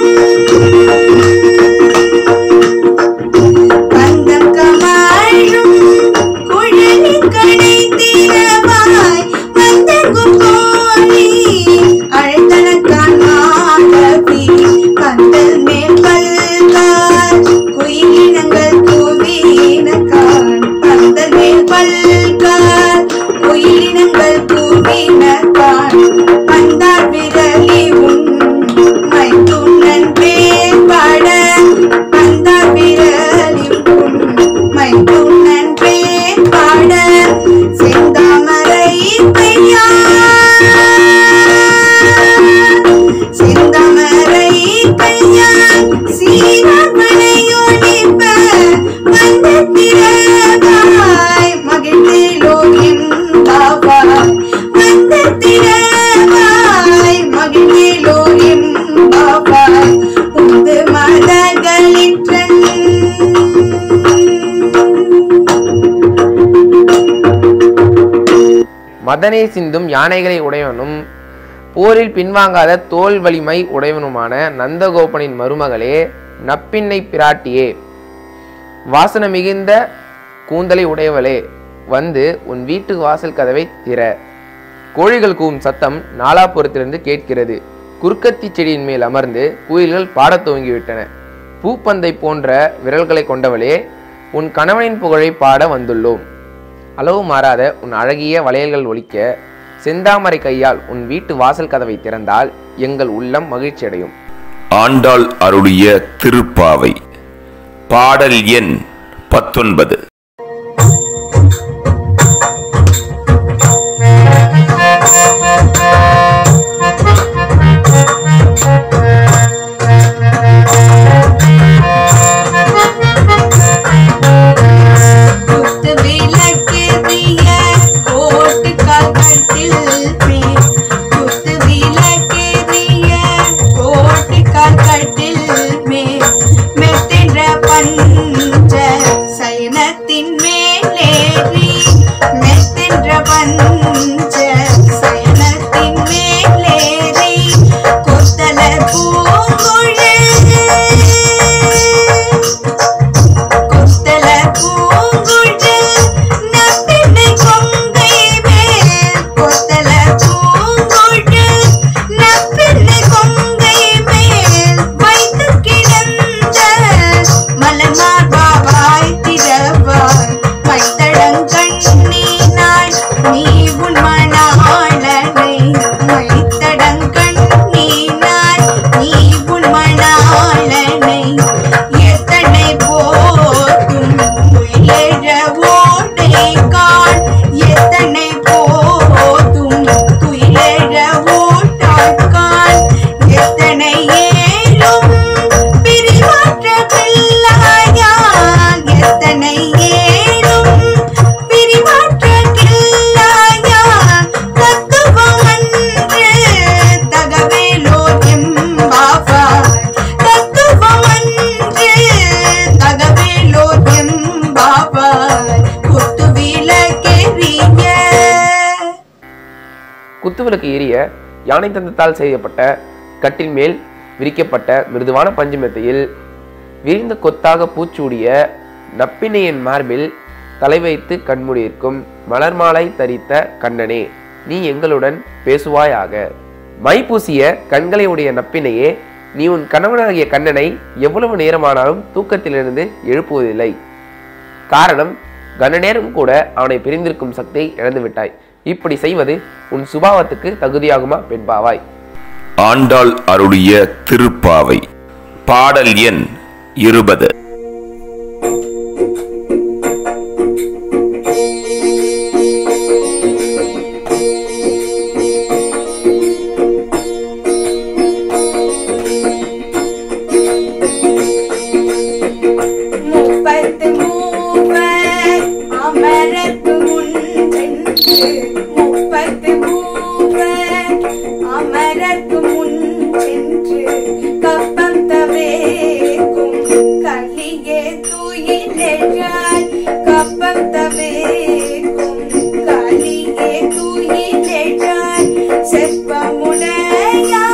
கந்தம் கமாழும் குழலி கடை தீரமாய் வந்த குங்கோணி அழைத்தனக்கான் மாதவி கந்தல் மேல் பல்கார் குயிலினங்கள் கூவினக்கான் கந்தல் மேல் பல்கார் குயிலினங்கள் கூவினக்கான் வந்தார் விரலி உன் மைத்துனன் பேர் பாட வந்தார் விரலி உன் மைத்துனன் பேர் பாட செந்தாமரை பெய்யா செந்தாமரை பெய்யா சீரமனையொழிப்ப வந்து திரவாய் மகிழ்ந்தேலோ எம்பாவாய் வந்து திரவாய் மகிழ்ந்தேலோ எம்பாவாய் உந்து மதகளிற்றன் மதனை சிந்தும் யானைகளை உடையவனும் போரில் பின்வாங்காத தோல் வலிமை உடையவனுமான நந்தகோபனின் மருமகளே நப்பின்னை பிராட்டியே வாசனை மிகுந்த கூந்தலை உடையவளே வந்து உன் வீட்டு வாசல் கதவை திற கோழிகள் கூவும் சத்தம் நாலாபுறத்திலிருந்து கேட்கிறது குறுக்கத்தி செடியின் மேல் அமர்ந்து குயில்கள் பாடத் துவங்கிவிட்டன பூப்பந்தை போன்ற விரல்களை கொண்டவளே உன் கணவனின் புகழை பாட வந்துள்ளோம் அளவு மாறாத உன் அழகிய வளையல்கள் ஒலிக்க செந்தாமரை கையால் உன் வீட்டு வாசல் கதவை திறந்தால் எங்கள் உள்ளம் மகிழ்ச்சியடையும் ஆண்டாள் அருளிய திருப்பாவை பாடல் எண் பத்தொன்பது குத்து விளக்கெரிய கோட்டு கால்கட்டில் மேல் குத்து விளக்கெரிய கோட்டு கால்கட்டில் மேல் மெத்தென்ற பஞ்ச சயனத்தில் குத்துவிளக்கு எரிய யானை தந்தத்தால் செய்யப்பட்ட கட்டில் மேல் விரிக்கப்பட்ட மிருதுவான பஞ்சு மெத்தையில் விரிந்த கொத்தாக பூச்சூடிய நப்பினையின் மார்பில் தலை வைத்து கண்மூடியிருக்கும் மலர் மாலை தரித்த கண்ணனே நீ எங்களுடன் பேசுவாயாக மை பூசிய கண்களை உடைய நப்பினையே நீ உன் கணவனாகிய கண்ணனை எவ்வளவு நேரமானாலும் தூக்கத்திலிருந்து எழுப்புவதில்லை காரணம் கன நேரம் கூட அவனை பிரிந்திருக்கும் சக்தியை இழந்து விட்டாய் இப்படி செய்வது உன் சுபாவத்துக்கு தகுதியாகுமா பெண்பாவாய் ஆண்டாள் அருளிய திருப்பாவை பாடல் எண் இருபது முப்பத்து மூவர் அமரர்க்கு முன் சென்று முப்பத்து மூவர் அமரர்க்கு முன் சென்று கப்பம் தவேக்கும் கலியே தூயிலெழாய் கப்பம் தவேக்கும் கலியே தூயிலெழாய் செப்பமுடையாய்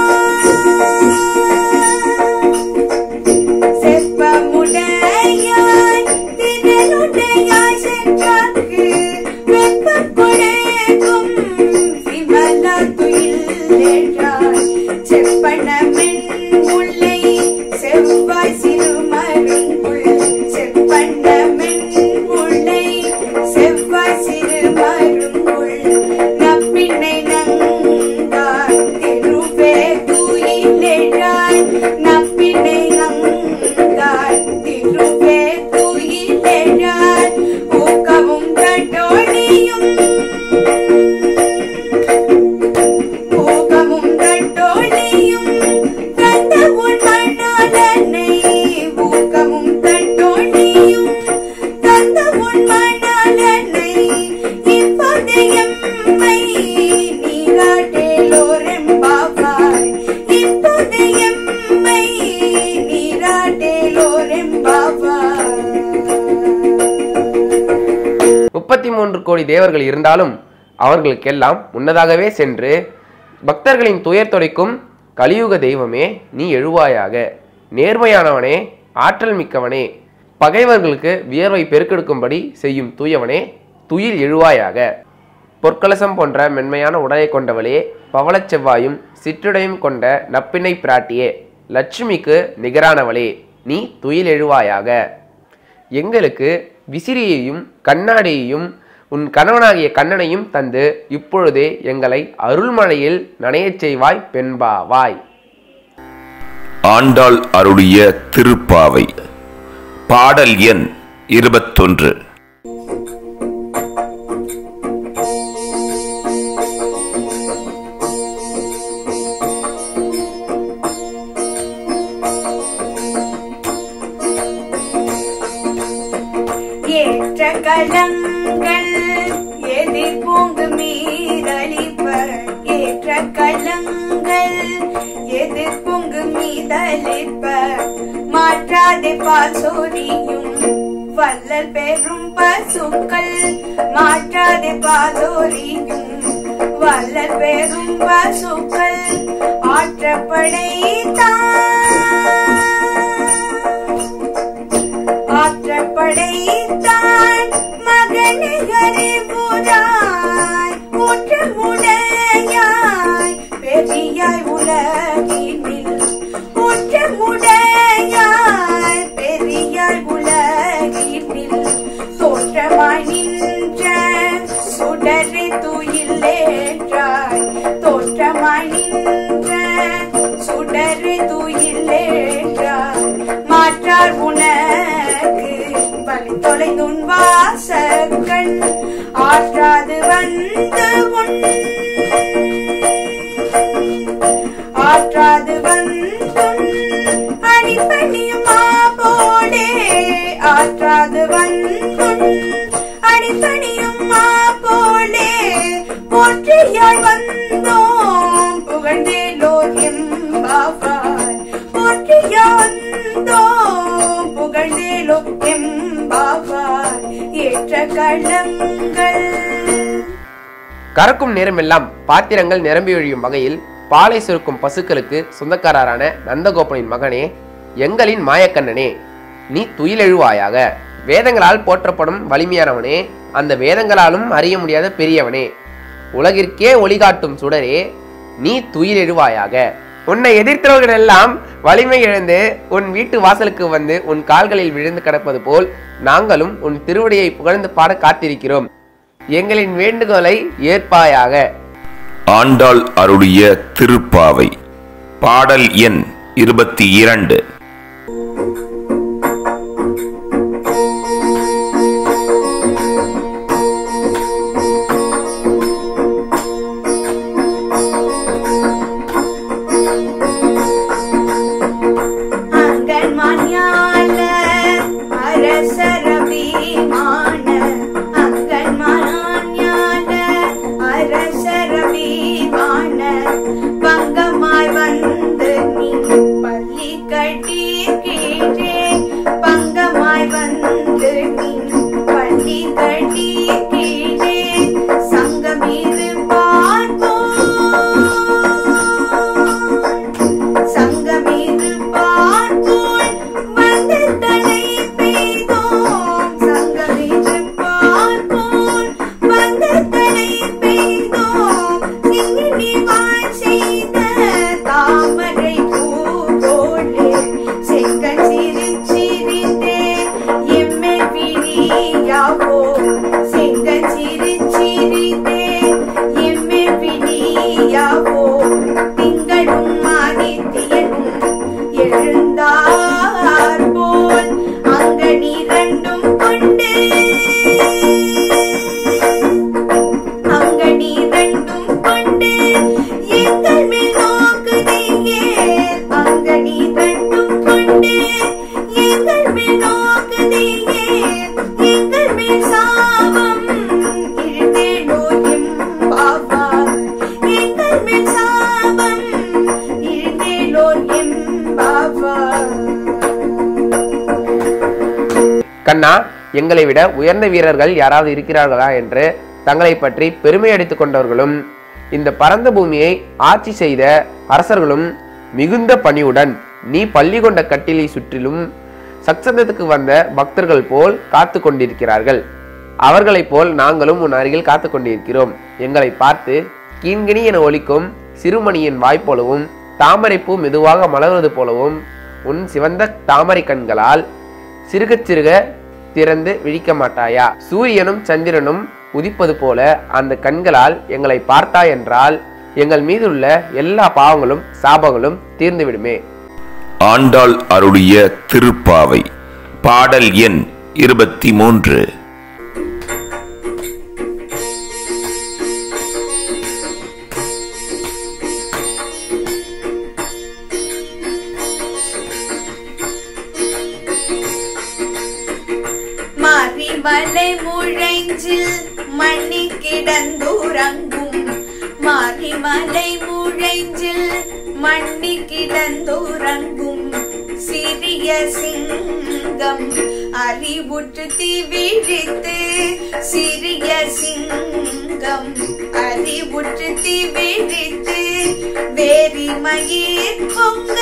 செப்பமுடையாய் திரளுடையாய் சென்றார்க்கு வெப்பம் கொடுக்கும் விமலா துயிலெழாய் செப்பனமென் முல்லை செவ்வாய் சிறுமருங்குள் செப்பனமென் முல்லை செவ்வாய் சிறுமருங்குள் நப்பினை நங்காய் திருவே தூயிலெழாய் நப்பினை நங்காய் திருவே தூயிலெழாய் ஊக்கமும் கட்டோழியும் ஊக்கமும் கட்டோழியும் கண்ட உன் மணாலனை ஊக்கமும் கட்டோழியும் கண்ட உன் மணாலனை இப்போதையம்மை நீராட்டேலோரெம்பாவாய் இப்போதையம்மை நீராட்டேலோரெம்பாவாய் முப்பத்தி மூன்று கோடி தேவர்கள் இருந்தாலும் அவர்களுக்கெல்லாம் முன்னதாகவே சென்று பக்தர்களின் துயர் துடைக்கும் கலியுக தெய்வமே நீ எழுவாயாக நேர்மையானவனே ஆற்றல் மிக்கவனே பகைவர்களுக்கு வியர்வை பெருக்கெடுக்கும்படி செய்யும் தூயவனே துயில் எழுவாயாக பொற்கலசம் போன்ற மென்மையான உடலை கொண்டவளே பவளச் செவ்வாயும் சிற்றுடையும் கொண்ட நப்பினை பிராட்டியே லட்சுமிக்கு நிகரானவளே நீ துயில் எழுவாயாக எங்களுக்கு விசிறியையும் கண்ணாடியையும் உன் கணவனாகிய கண்ணனையும் தந்து இப்பொழுதே எங்களை அருள்மழையில் நனையச் செய்வாய் பெண்பாவாய் ஆண்டாள் அருளிய திருப்பாவை பாடல் எண் இருபத்தொன்று ஏற்ற கலங்கள் எதிர் பூங்கு மீதளிப்ப ஏற்ற கலங்கள் எதிர் பொங்கு மீதளிப்ப மாற்றாதே பால் சோரியும் வள்ளல் பெரும் பசுக்கள் மாற்றாதே பாலோரியும் வள்ளல் பெரும் பசுக்கள் ஆற்றப்படைத்தான் ஆற்றப்படைத்தான் மகனிகரே புராய் ஊற்றமுடையாய் பெரியாய் உலகினில் ஊற்றமுடையாய் பெரியாய் உலகினில் தோற்றமாய் நின்ற சுடரை துயிலேற்றாய் தோற்றமாய் நின்ற சுடரை துயிலேற்றாய் மாற்றார் உனக்கு பலி தொலைந்துன் வாசற்கண் ஆற்றாது வந்து உன் ஆற்றாது வந்துன் அடிப்பணியும் மாபோடே ஆற்றாது வந்துன் அடிப்பணியும் மாபோடே போற்றியாய் வந்தோம் புகழ்ந்தேலோர் எம்பாவாய் போற்றியாய் வந்தோம் புகழ்ந்தேலோ எம்பாவாய் ஏற்ற களங்கள் கறக்கும் நேரமெல்லாம் பாத்திரங்கள் நிரம்பி ஒழியும் வகையில் பாலை சுருக்கும் பசுக்களுக்கு சொந்தக்காரரான நந்தகோபனின் மகனே எங்களின் மாயக்கண்ணனே நீ துயிலெழுவாயாக வேதங்களால் போற்றப்படும் வலிமையானவனே அந்த வேதங்களாலும் அறிய முடியாத பெரியவனே உலகிற்கே ஒளிகாட்டும் சுடரே நீ துயிலெழுவாயாக உன்னை எதிர்த்தவர்கள் எல்லாம் வலிமை இழந்து உன் வீட்டு வாசலுக்கு வந்து உன் கால்களில் விழுந்து கிடப்பது போல் நாங்களும் உன் திருவடியை புகழ்ந்து பாட காத்திருக்கிறோம் எங்களின் வேண்டுகோளை ஏற்பாயாக ஆண்டாள் அருளிய திருப்பாவை பாடல் எண் இருபத்தி இரண்டு அங்கன்மாஞால அரசரபிமான அங்கன்மாஞால அரசரபிமான பங்கமாய் வந்து நீ பள்ளி கட்டி கீழே பங்கமாய் வந்து நீ பள்ளி கட்டி கீழே சங்கமீது பார்ப்போம் சங்கமீது பார்ப்போம் வந்து தலை பெய்தோம் சங்கமீது பார்ப்போம் வந்து தலை பெய்தோம் சிங்கினி வாய் செய்த தாமரை பூவோடு செங்கல் சிறு சிறிதே எம்மை விழியாவோ செங்கல் சிறு சிறிதே எம்மை விழியாவோ திங்களும் ஆதித்யனும் எழுந்தார் போல் அங்கனி ரெண்டும் கொண்டு அங்கனி ரெண்டும் கொண்டு எங்கள் மேல் நோக்குதியே அங்கனி ரெண்டும் கொண்டு எங்கள் மேல் நோக்குதியே எங்கள் மேல் சாபம் இழுதேனோ எம்பாவா எங்கள் மேல் சாபம் இழுதேனோ எம்பாவா கண்ணா எங்களை விட உயர்ந்த வீரர்கள் யாராவது இருக்கிறார்களா என்று தங்களை பற்றி பெருமை அடித்துக் கொண்டவர்களும் இந்த பரந்த பூமியை ஆட்சி செய்த அரசர்களும் மிகுந்த பணிவுடன் நீ பள்ளி கொண்ட கட்டிலை சுற்றிலும் சத்சங்கத்துக்கு வந்த பக்தர்கள் போல் காத்து கொண்டிருக்கிறார்கள் அவர்களைப் போல் நாங்களும் உன் அருகில் காத்து கொண்டிருக்கிறோம் எங்களை பார்த்து கீண்கிணி என ஒலிக்கும் சிறுமணியின் வாய்ப்போலவும் தாமரைப்பூ மெதுவாக மலர்வது போலவும் உன் சிவந்த தாமரை கண்களால் சிறுகச் சிறுக திறந்து விழிக்க மாட்டாயா சூரியனும் சந்திரனும் உதிப்பது போல அந்த கண்களால் எங்களை பார்த்தாய் என்றால் எங்கள் மீதுள்ள எல்லா பாவங்களும் சாபங்களும் தீர்ந்து விடுமே ஆண்டாள் அருளிய திருப்பாவை பாடல் எண் இருபத்தி மூன்று மாரிமலை முழைஞ்சில் மண்ணி கிடந்துறங்கும் மாரிமலை முழைஞ்சில் மண்ணி கிடந்துறங்கும் சிறிய சிங்கம் அறிவுற்று திவிழித்து சிறிய சிங்கம் அறிவுற்று திவிழித்து வேரிமயிர் பொங்க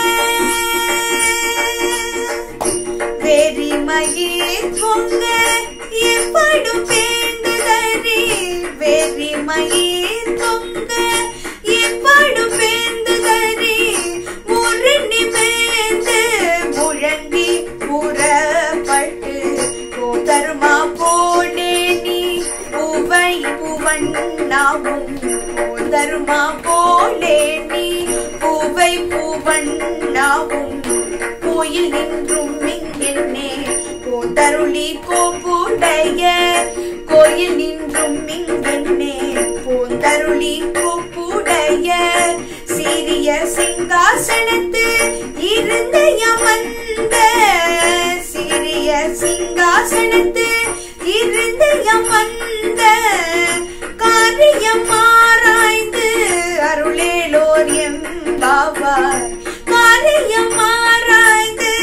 வெறிமயிர் பொங்க எப்படும் பேந்துதறி வெறிமயிர் பொங்க எப்படும் பேந்துதறி முரண்டி பேந்து முழங்கி புறப்பட்டு போதர்மா போனே நீ புவை புவண்ணாவும் போதர்மா போலே நீ புவை புவண்ணாவும் கோயில் நின்றும் இங்கென்னே போதருளி கோப்புடைய கோயில் நின்றும் இங்கென்னே போந்தருளி கோப்புடைய சிறிய சிங்காசனத்து இருந்து யமந்த சிறிய சிங்காசனத்து இருந்து யமந்த காரியம் ஆராய்ந்து அருளேலோர் எம்பாவார் காரியம் ஆராய்ந்து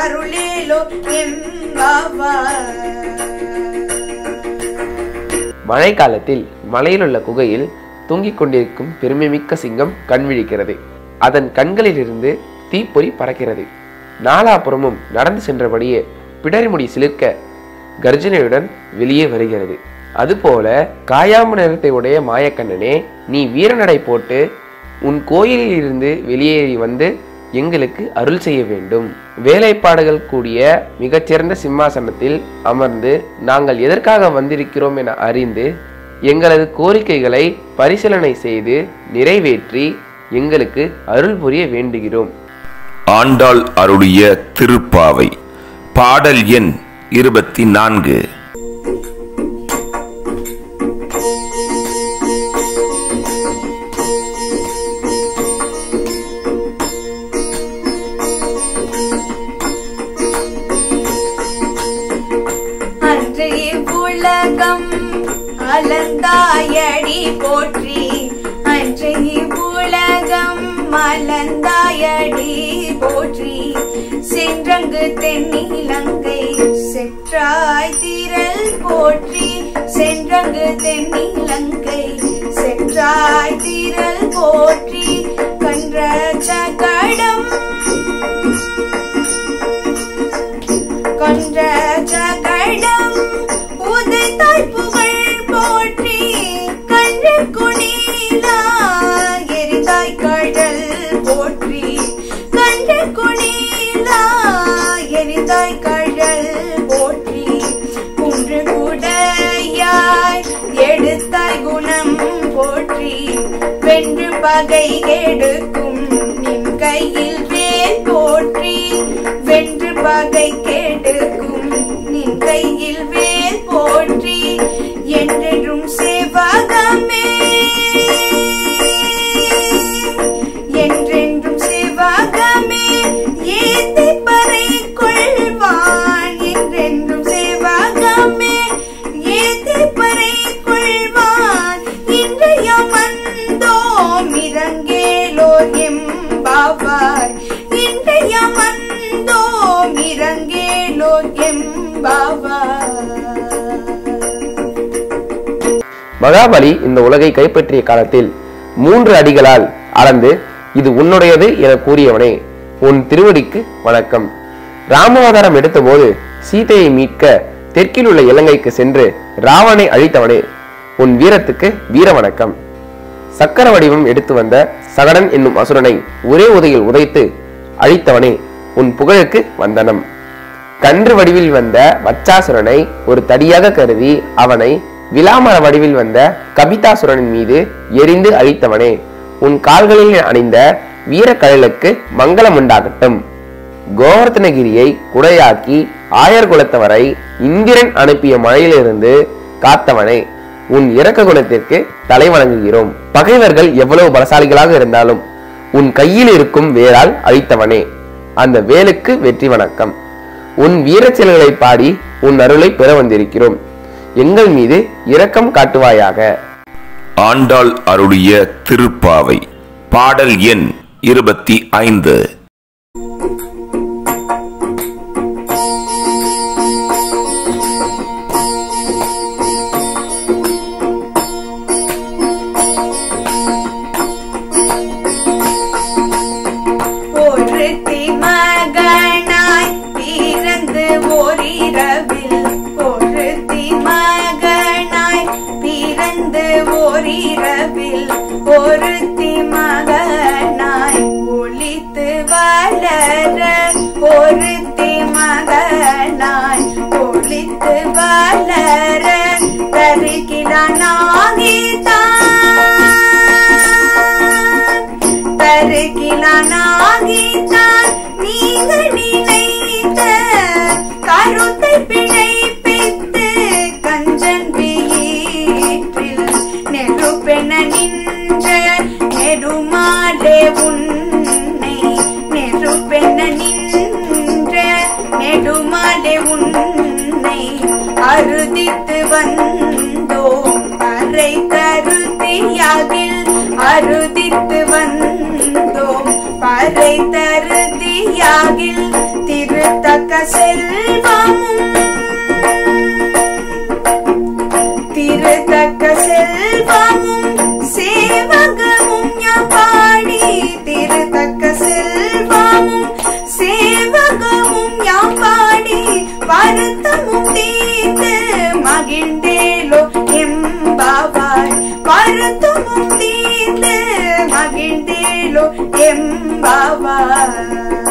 அருளேலோ எம்பாவார் மழை காலத்தில் மலையிலுள்ள குகையில் தூங்கிக் கொண்டிருக்கும் பெருமைமிக்க சிங்கம் கண் விழிக்கிறது அதன் கண்களிலிருந்து தீப்பொறி பறக்கிறது நாலாபுறமும் நடந்து சென்றபடியே பிடரிமுடி சிலிர்க்க கர்ஜனையுடன் வெளியே வருகிறது அதுபோல காயாம நிறத்தை உடைய மாயக்கண்ணனே நீ வீரநடை போட்டு உன் கோயிலில் இருந்து வெளியேறி வந்து எங்களுக்கு அருள் செய்ய வேண்டும் வேலைப்பாடுகள் கூடிய மிகச்சிறந்த சிம்மாசனத்தில் அமர்ந்து நாங்கள் எதற்காக வந்திருக்கிறோம் என அறிந்து எங்களது கோரிக்கைகளை பரிசீலனை செய்து நிறைவேற்றி எங்களுக்கு அருள் புரிய வேண்டுகிறோம் ஆண்டாள் அருளிய திருப்பாவை பாடல் எண் இருபத்தி நான்கு அன்று இவ்வுலகம் அலந்தாயடி போற்றி அன்று இவ்வுலகம் மலந்தாயடி போற்றி சென்றங்கு தென்னிலங்கை செற்றாய் திரள் போற்றி சென்றங்கு தென்னிலங்கை செற்றாய் திரள் போற்றி கன்ற சகடம் கொன்ற ஜகடம் உதைத்தாய் புகழ் போற்றி கன்று குணிலா எரிதாய் கடல் போற்றி கன்று குணிலா எரிதாய் கடல் போற்றி குன்று குடையாய் எடுத்தாய் குணம் போற்றி வென்று பகை கெடுக்கும் நின் கையில் வேல் போற்றி வென்று பகை கெடுக்கும் நின் கையில் வேல் போற்றி என்றென்றும் சேவகமே என்றென்றும் சேவகமே ஏத்தி பறை கொள்வான் என்றென்றும் சேவகமே ஏத்தி பறை கொள்வான் இன்றைய மந்தோம் இறங்கேலோர் எம்பாவாய் இன்றைய மந்தோம் இறங்கேலோர் எம்பாவாய் மகாபலி இந்த உலகை கைப்பற்றிய காலத்தில் மூன்று அடிகளால் அளந்து இது உன்னுடையது என கூறியவனே உன் திருவடிக்கு வணக்கம் ராமாவதாரம் எடுத்தபோது சீதையை மீட்க தெற்கில் உள்ள இலங்கைக்கு சென்று ராவனை அழித்தவனே உன் வீரத்துக்கு வீர வணக்கம் சக்கர வடிவம் எடுத்து வந்த சகடன் என்னும் அசுரனை ஒரே உதையில் உதைத்து அழித்தவனே உன் புகழுக்கு வந்தனம் கன்று வடிவில் வந்த வச்சாசுரனை ஒரு தடியாக கருதி அவனை விலாமர வடிவில் வந்த கபிதாசுரனின் மீது எரிந்து அழித்தவனே உன் கால்களில் அணிந்த வீரக்கழலுக்கு மங்களம் உண்டாகட்டும் கோவர்த்தனகிரியை குடையாக்கி ஆயர் குலத்தவரை இந்திரன் அனுப்பிய மழையிலிருந்து காத்தவனே உன் இரக்க குணத்திற்கு தலை வணங்குகிறோம் பகைவர்கள் எவ்வளவு பலசாலிகளாக இருந்தாலும் உன் கையில் இருக்கும் வேரால் அழித்தவனே அந்த வேலுக்கு வெற்றி வணக்கம் உன் வீரச் செயல்களை பாடி உன் அருளை பெற வந்திருக்கிறோம் எங்கள் மீது இரக்கம் காட்டுவாயாக ஆண்டாள் அருளிய திருப்பாவை பாடல் எண் இருபத்தி ஐந்து ஒருத்தி மகனாய் பிறந்து ஓரிரவில் ஒருத்தி மகனாய் பிறந்து ஓரிரவில் ஒருத்தி மகனாய் ஒளித்து வளர ஒருத்தி மகனாய் ஒளித்து வளர தருகிலானாகித்தான் தருகிலானாகித்தான் நீங்கள் நினைத்த கருத்தை பிழைப்பித்து கஞ்சன் வீட்டில் நெருப்பென நின்ற நெடுமாடே உன்னை நெருப்பென நின்ற நெடுமாடே உன்னை அறுதித்து வந்தோம் அரை தருதியாகில் அறுதித்து வந்தோம் பறை தருதியாகில் திருத்தக்க செல்வமும் திருத்தக்க வருத்தமும் தீர்ந்து மகிழ்ந்தேலோ எம்பாவாய்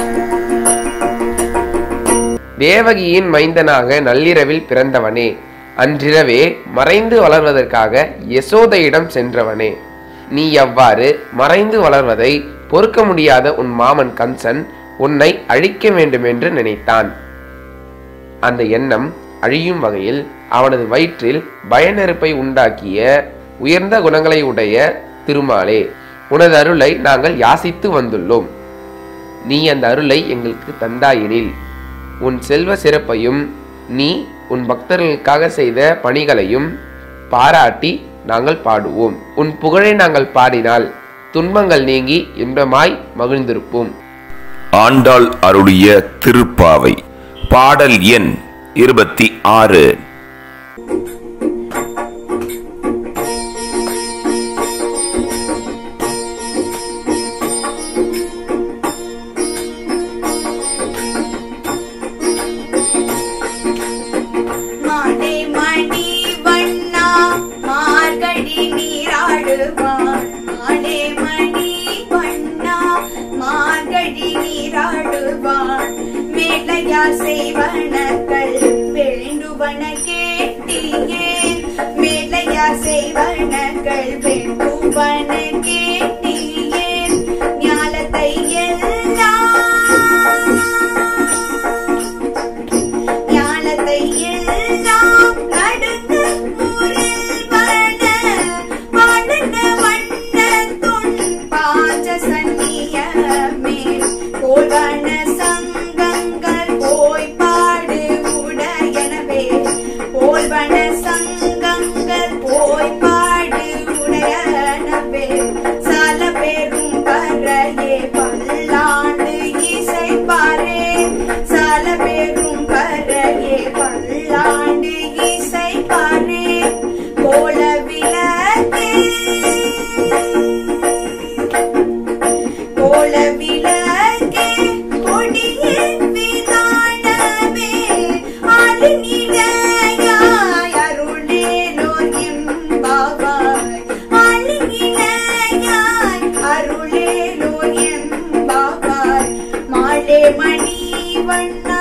தேவகியின் மைந்தனாக நள்ளிரவில் பிறந்தவனே அன்றிரவே மறைந்து வளர்வதற்காக யசோதையிடம் சென்றவனே நீ அவ்வாறு மறைந்து வளர்வதை பொறுக்க முடியாத உன் மாமன் கம்சன் உன்னை அழிக்க வேண்டுமென்று நினைத்தான் அந்த எண்ணம் அழியும் வகையில் அவனது வயிற்றில் பயநெருப்பை உண்டாக்கிய உயர்ந்த குணங்களை உடைய திருமாலே உனது அருளை நாங்கள் யாசித்து வந்துள்ளோம் நீ அந்த அருளை எங்களுக்கு தந்தாயினில் உன் செல்வ சிறப்பையும் நீ உன் பக்தர்களுக்காக செய்த பணிகளையும் பாராட்டி நாங்கள் பாடுவோம் உன் புகழை நாங்கள் பாடினால் துன்பங்கள் நீங்கி இன்பமாய் மகிழ்ந்திருப்போம் ஆண்டாள் அருளிய திருப்பாவை பாடல் எண் இருபத்தி ஆறு மாலை மணி வண்ணா மார்கழி நீராடுவான் மாலை மணி வண்ணா மார்கழி நீராடுவான் மேலையா செய்வனக்கள் வேண்டுவன கேட்டியே மேலையா செய்வனக்கள் வேண்டுவன கேட்டியே ஞாலத்தை எல்லாம் ஞானத்தை எல்லாம் நடுங்க முறிவன வண்ண வண்ண துன் பாஞ்ச சன்னியமே கோல்வன சங்கங்கள் போய் பாடு உடையனவே கோல்வன சங்கங்கள் போய் பாடு உடையனவே சால பெரும் கரையே பல்லாண்டு இசைப்பாரே சால பெரும் கரையே பல்லாண்டு இசைப்பாரே கோல விளக்கே கோல விளக்கே கொடியே விதானமே அழுநிலையாய் அருளேலோர் எம்பாவாய் அழுநிலையாய் அருளேலோர் எம்பாவாய் மாலே மணி வண்ணா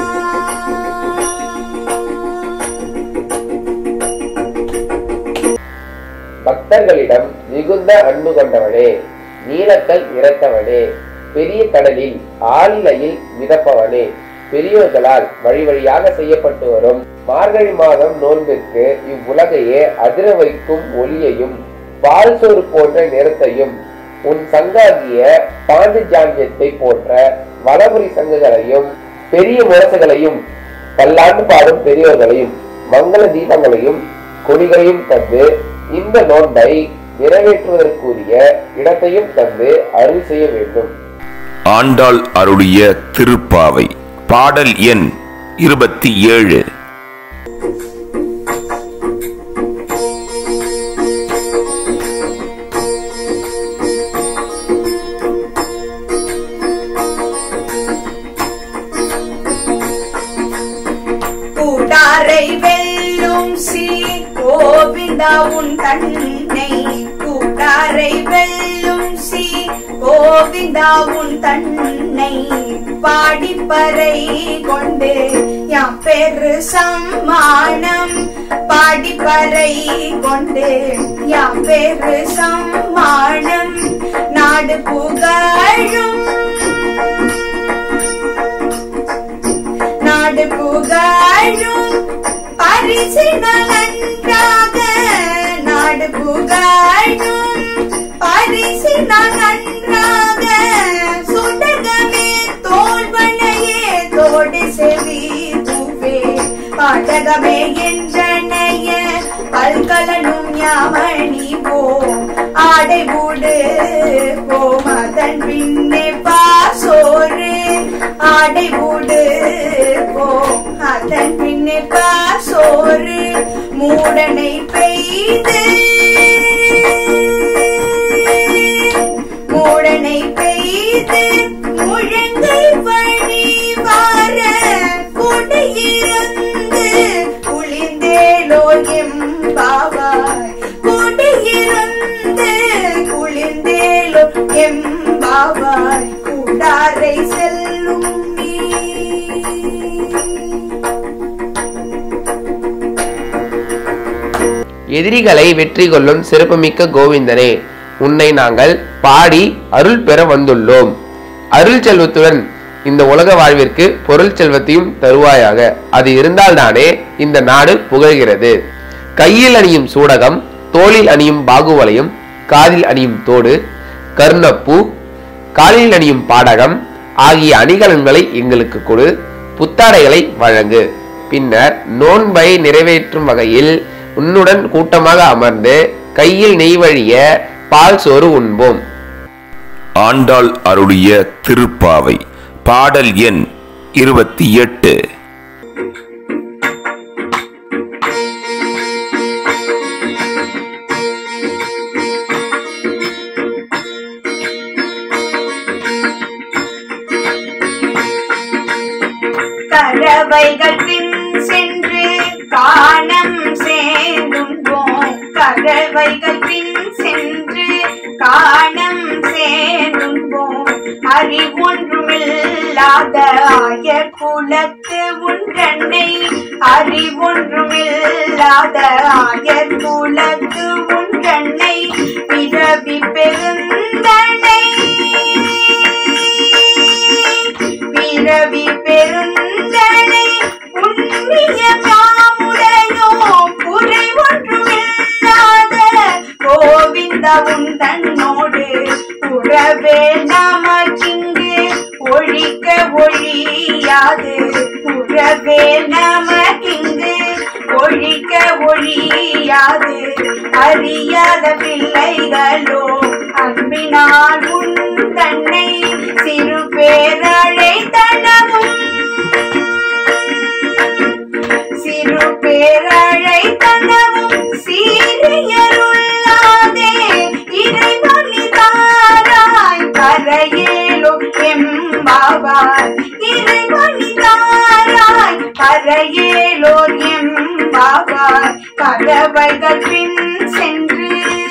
பக்தர்களிடம் மிகுந்த அன்பு கொண்டவனே நீலக்கல் இறைத்தவனே பெரிய கடலில் ஆளிலையில் மிதப்பவனே பெரியோர்களால் வழி வழியாக செய்யப்பட்டு வரும் மார்கழி மாதம் நோன்பிற்கு இவ்வுலகையே அதிர வைக்கும் ஒளியையும் பால் சோறு போன்ற நிறத்தையும் உன் சங்காகிய பாண்டிஜாமியத்தை போன்ற வலபுரி சங்குகளையும் பெரிய முரசுகளையும் பல்லாண்டு பாடும் பெரியோர்களையும் மங்கள தீபங்களையும் கொடிகளையும் தந்து இந்த நோன்பை நிறைவேற்றுவதற்குரிய இடத்தையும் தந்து அருள் செய்ய வேண்டும் ஆண்டாள் அருளிய திருப்பாவை பாடல் எண் இருபத்தி ஏழு கூட்டாரை வெல்லும் சி கோவிந்தா உன் தன்னை கூட்டாரை வெல்லும் சி கோவிந்தா உன் தன்னை பாடிப்பறை கொண்டு யாம் பெரு சம்மானம் பாடிப்பறை கொண்டு யாம் பெரு சம்மானம் நாடு புகழும் நாடு புகழும் பரிசினால் நன்றாக நாடு புகழும் பரிசினால் நன்றாக சுடகமே தோல்வனையே தோடு செவி தூவே பாடகமே என்றனைய பல்கலனும் யாமணி போ ஆடை பூடு போம் அதன் பின்னே பாசோறு ஆடை பூடு போம் அதன் பின்னே பாசோறு மூடனை பெய்து மூடனை பெய்து முழங்கை வழி வார கொடியிருந்து குளிந்தேலோ எம்பாவாய் கொடியிருந்து எதிரிகளை வெற்றி கொள்ளும் சிறப்புமிக்க கோவிந்தனே உன்னை நாங்கள் பாடி அருள் பெற வந்துள்ளோம் அருள் செல்வத்துடன் இந்த உலக வாழ்விற்கு பொருள் செல்வத்தையும் தருவாயாக அது இருந்தால்தானே இந்த நாடு புகழ்கிறது கையில் அணியும் சூடகம் தோளில் அணியும் பாகுவலையும் காதில் அணியும் தோடு கர்ணப்பூ காலில் அணியும் பாடகம் ஆகிய அணிகலன்களை எங்களுக்கு கொடு புத்தாடைகளை வழங்கு பின்னர் நோன்பை நிறைவேற்றும் வகையில் உன்னுடன் கூட்டமாக அமர்ந்து கையில் நெய் வழிய பால் சோறு உண்போம் ஆண்டாள் அருளிய திருப்பாவை பாடல் எண் இருபத்தி எட்டு கறவைகள் பின் சென்று காணம் சேர்ந்தும்போம் கறவைகள் பின் சென்று காணம் சேர்ந்தும்போம் அறிவொன்றுமில்லாத ஆய குலத்து உன்றன்னை அறிவொன்றுமில்லாத ஆய குலத்து உன்றன்னை பிறவி பெருந்தனை பிறவி பெருந்தனை புண்ணிய காமுடையோ குறை ஒன்றுமில்லாத கோவிந்தவும் தன்னோடு உறவே நமக்கிங்கு ஒழிக்க ஒழியாது உறவே நமக்கிங்கு ஒழிக்க ஒழியாது அறியாத பிள்ளைகளோ அன்பினால் உன் தன்னை சிறு பேரழை தனமும் சிறு பேரழை தனமும் சீரியருள்ளாதே இறைவனி தாராய் கரையேலோ எம்பாவாய் இறைவனி தாராய் கரையேலோ எம்பாவாய் கதவைகள் பின் சென்று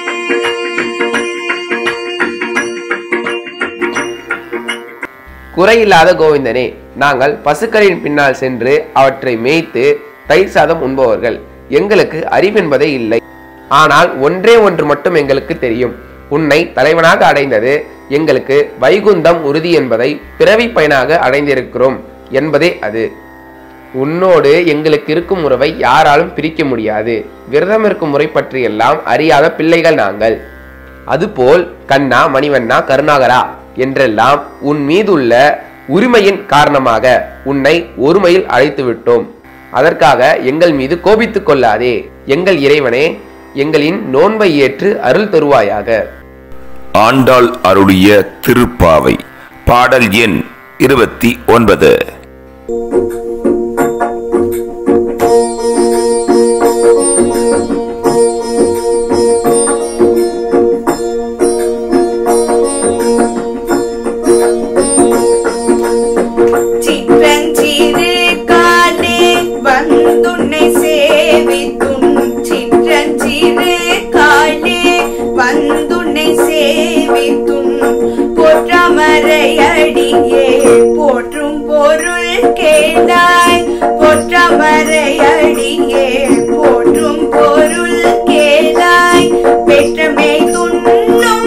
குறையில்லாத கோவிந்தனே நாங்கள் பசுக்களின் பின்னால் சென்று அவற்றை மேய்த்து தயிர் சாதம் உண்பவர்கள் எங்களுக்கு அறிவென்பதே இல்லை ஆனால் ஒன்றே ஒன்று மட்டும் எங்களுக்கு தெரியும் உன்னை தலைவனாக அடைந்தது எங்களுக்கு வைகுந்தம் உறுதி என்பதை பிறவி பயனாக அடைந்திருக்கிறோம் என்பதே அது உன்னோடு எங்களுக்கு இருக்கும் உறவை யாராலும் பிரிக்க முடியாது விரதம் இருக்கும் முறை பற்றியெல்லாம் அறியாத பிள்ளைகள் நாங்கள் அதுபோல் கண்ணா மணிவண்ணா கருணாகரா என்றெல்லாம் உன் மீதுள்ள உரிமையின் காரணமாக உன்னை ஒருமையில் அழைத்து விட்டோம் அதற்காக எங்கள் மீது கோபித்துக் கொள்ளாதே எங்கள் இறைவனே எங்களின் நோன்பை ஏற்று அருள் தருவாயாக ஆண்டாள் அருளிய திருப்பாவை பாடல் எண் இருபத்தி ஒன்பது சிற்றஞ்சிறு காலே வந்துன்னை சேவித்தும் சிற்றஞ்சிறு காலே வந்துன்னை சேவித்தும் போற்றமரை அடியே போற்றும் பொருள் கேளாய் போற்றமரை அடியே போற்றும் பொருள் கேளாய் பெற்றமை துண்ணும்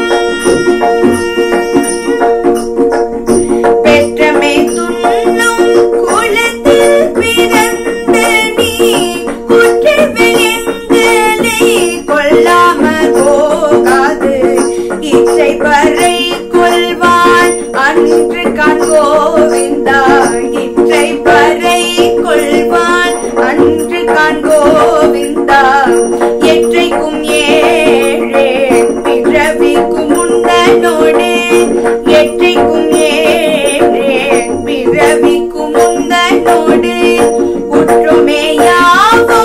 பெற்றமை துண்ணும் குலத்தில் பிறந்த நீ குற்றவில் எங்களை கொல்லாமல் போகாது இச்சை பறை கொள்வான் அன்று கான் கோவிந்தா இச்சை பறை கொள்வான் அன்று கான் கோவிந்தா எற்றைக்கும் ஏழே பிறவிக்கும் முன்னனோடு எற்றைக்கும் ஏழே பிறவிக்கும் முன்னனோடு உற்றுமேயாவோ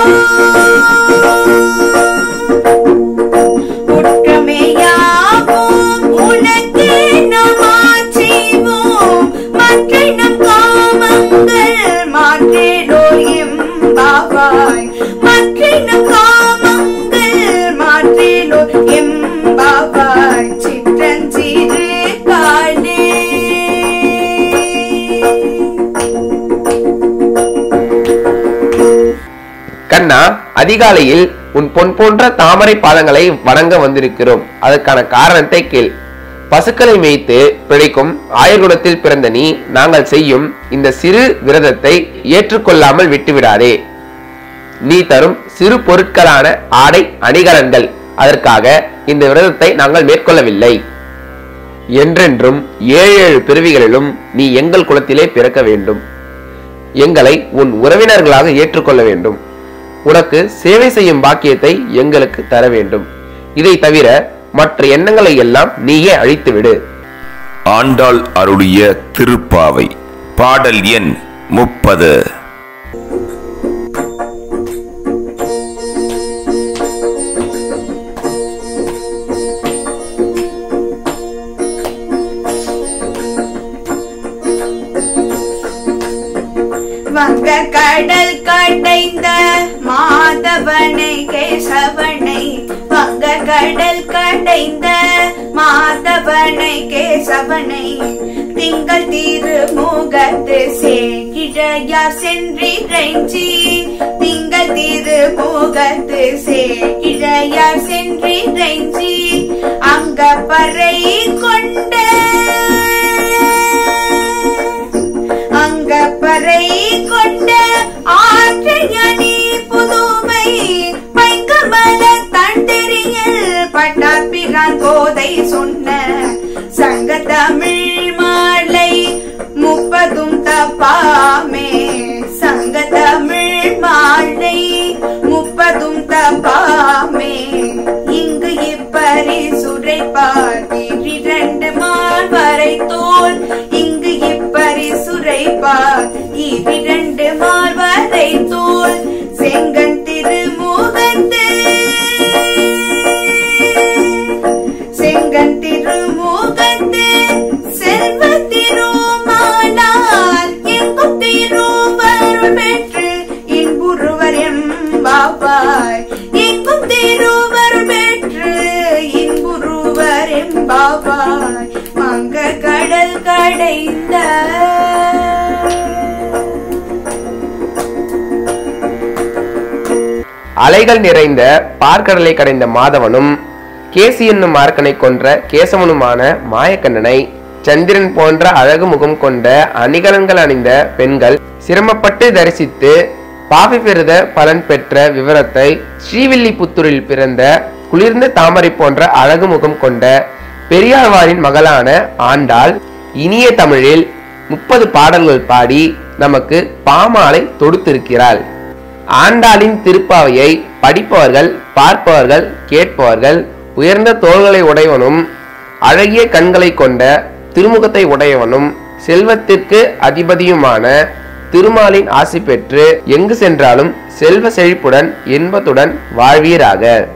உற்றமையாவோ உனக்கு நாம் ஆட்சிவோம் மற்ற நம் காமங்கள் மாற்றேடோ எம்பாவாய் மற்ற நம் காமங்கள் மாற்றேடோ எம்பாவாய் சிற்றஞ்சிறு காலே கண்ணா அதிகாலையில் உன் பொன் போன்ற தாமரை பாதங்களை வணங்க வந்திருக்கிறோம் அதற்கான காரணத்தை கேள் பசுக்களை மேய்த்து பிழைக்கும் ஆயுர்குலத்தில் பிறந்த நீ நாங்கள் செய்யும் இந்த சிறு விரதத்தை ஏற்றுக்கொள்ளாமல் விட்டுவிடாதே நீ தரும் சிறு பொருட்களான ஆடை அணிகலன்கள் அதற்காக இந்த விரதத்தை நாங்கள் மேற்கொள்ளவில்லை என்றென்றும் ஏழு ஏழு பிறவிகளிலும் நீ எங்கள் குலத்திலே பிறக்க வேண்டும் எங்களை உன் உறவினர்களாக ஏற்றுக்கொள்ள வேண்டும் உனக்கு சேவை செய்யும் பாக்கியத்தை எங்களுக்கு தர வேண்டும் இதை தவிர மற்ற எண்ணங்களை எல்லாம் நீயே அழித்துவிடு ஆண்டாள் அருளிய திருப்பாவை பாடல் எண் முப்பது வங்க கடல் கடைந்த மாதவனை கேசவனை வங்க கடல் கடைந்த மாதவனை கேசவனை திங்கள் திருமுகத்து சேகிழையா சென்றிறைஞ்சி திங்கள் திருமுகத்து சேகிழையா சென்றிறைஞ்சி அங்க பறை கொண்ட அங்கப்பறை கொண்ட ஆற்றையணி புதுமை பைங்கமல தண்டெறியல் பட்டாப்பிரான் கோதை சொன்ன சங்க தமிழ் மாலை முப்பதும் தப்பாமே சங்க தமிழ் மாலை முப்பதும் தப்பாமே இங்கு இப்பரி சுரைப்பார் இரண்டு மால் வரை தோல் இங்கு இப்பரி சுரைப்பார் இரண்டு மால் வரை தோல் செங்கன் திருமுகத்து செங்கன் திருமுகத்து செல்வ திருமாலால் எங்கும் திருவருள் பெற்று இன்புருவர் எம்பாவாய் எங்கும் திருவருள் பெற்று இன்புருவர் எம்பாவாய் மங்க கடல் கடைந்த அலைகள் நிறைந்த பார்க்கடலை கடைந்த மாதவனும் கேசி என்னும் மார்க்கனை கொன்ற கேசவனுமான மாயக்கண்ணனை சந்திரன் போன்ற அழகு முகம் கொண்ட அணிகலன்கள் அணிந்த பெண்கள் சிரமப்பட்டு தரிசித்து பாவி பெருத பலன் பெற்ற விவரத்தை ஸ்ரீவில்லிபுத்தூரில் பிறந்த குளிர்ந்த தாமரை போன்ற அழகு முகம் கொண்ட பெரியாழ்வாரின் மகளான ஆண்டாள் இனிய தமிழில் முப்பது பாடல்கள் பாடி நமக்கு பாமாலை தொடுத்திருக்கிறாள் ஆண்டாளின் திருப்பாவையை படிப்பவர்கள் பார்ப்பவர்கள் கேட்பவர்கள் உயர்ந்த தோள்களை உடையவனும் அழகிய கண்களை கொண்ட திருமுகத்தை உடையவனும் செல்வத்திற்கு அதிபதியுமான திருமாலின் ஆசி பெற்று எங்கு சென்றாலும் செல்வ செழிப்புடன் இன்பத்துடன் வாழ்வீராக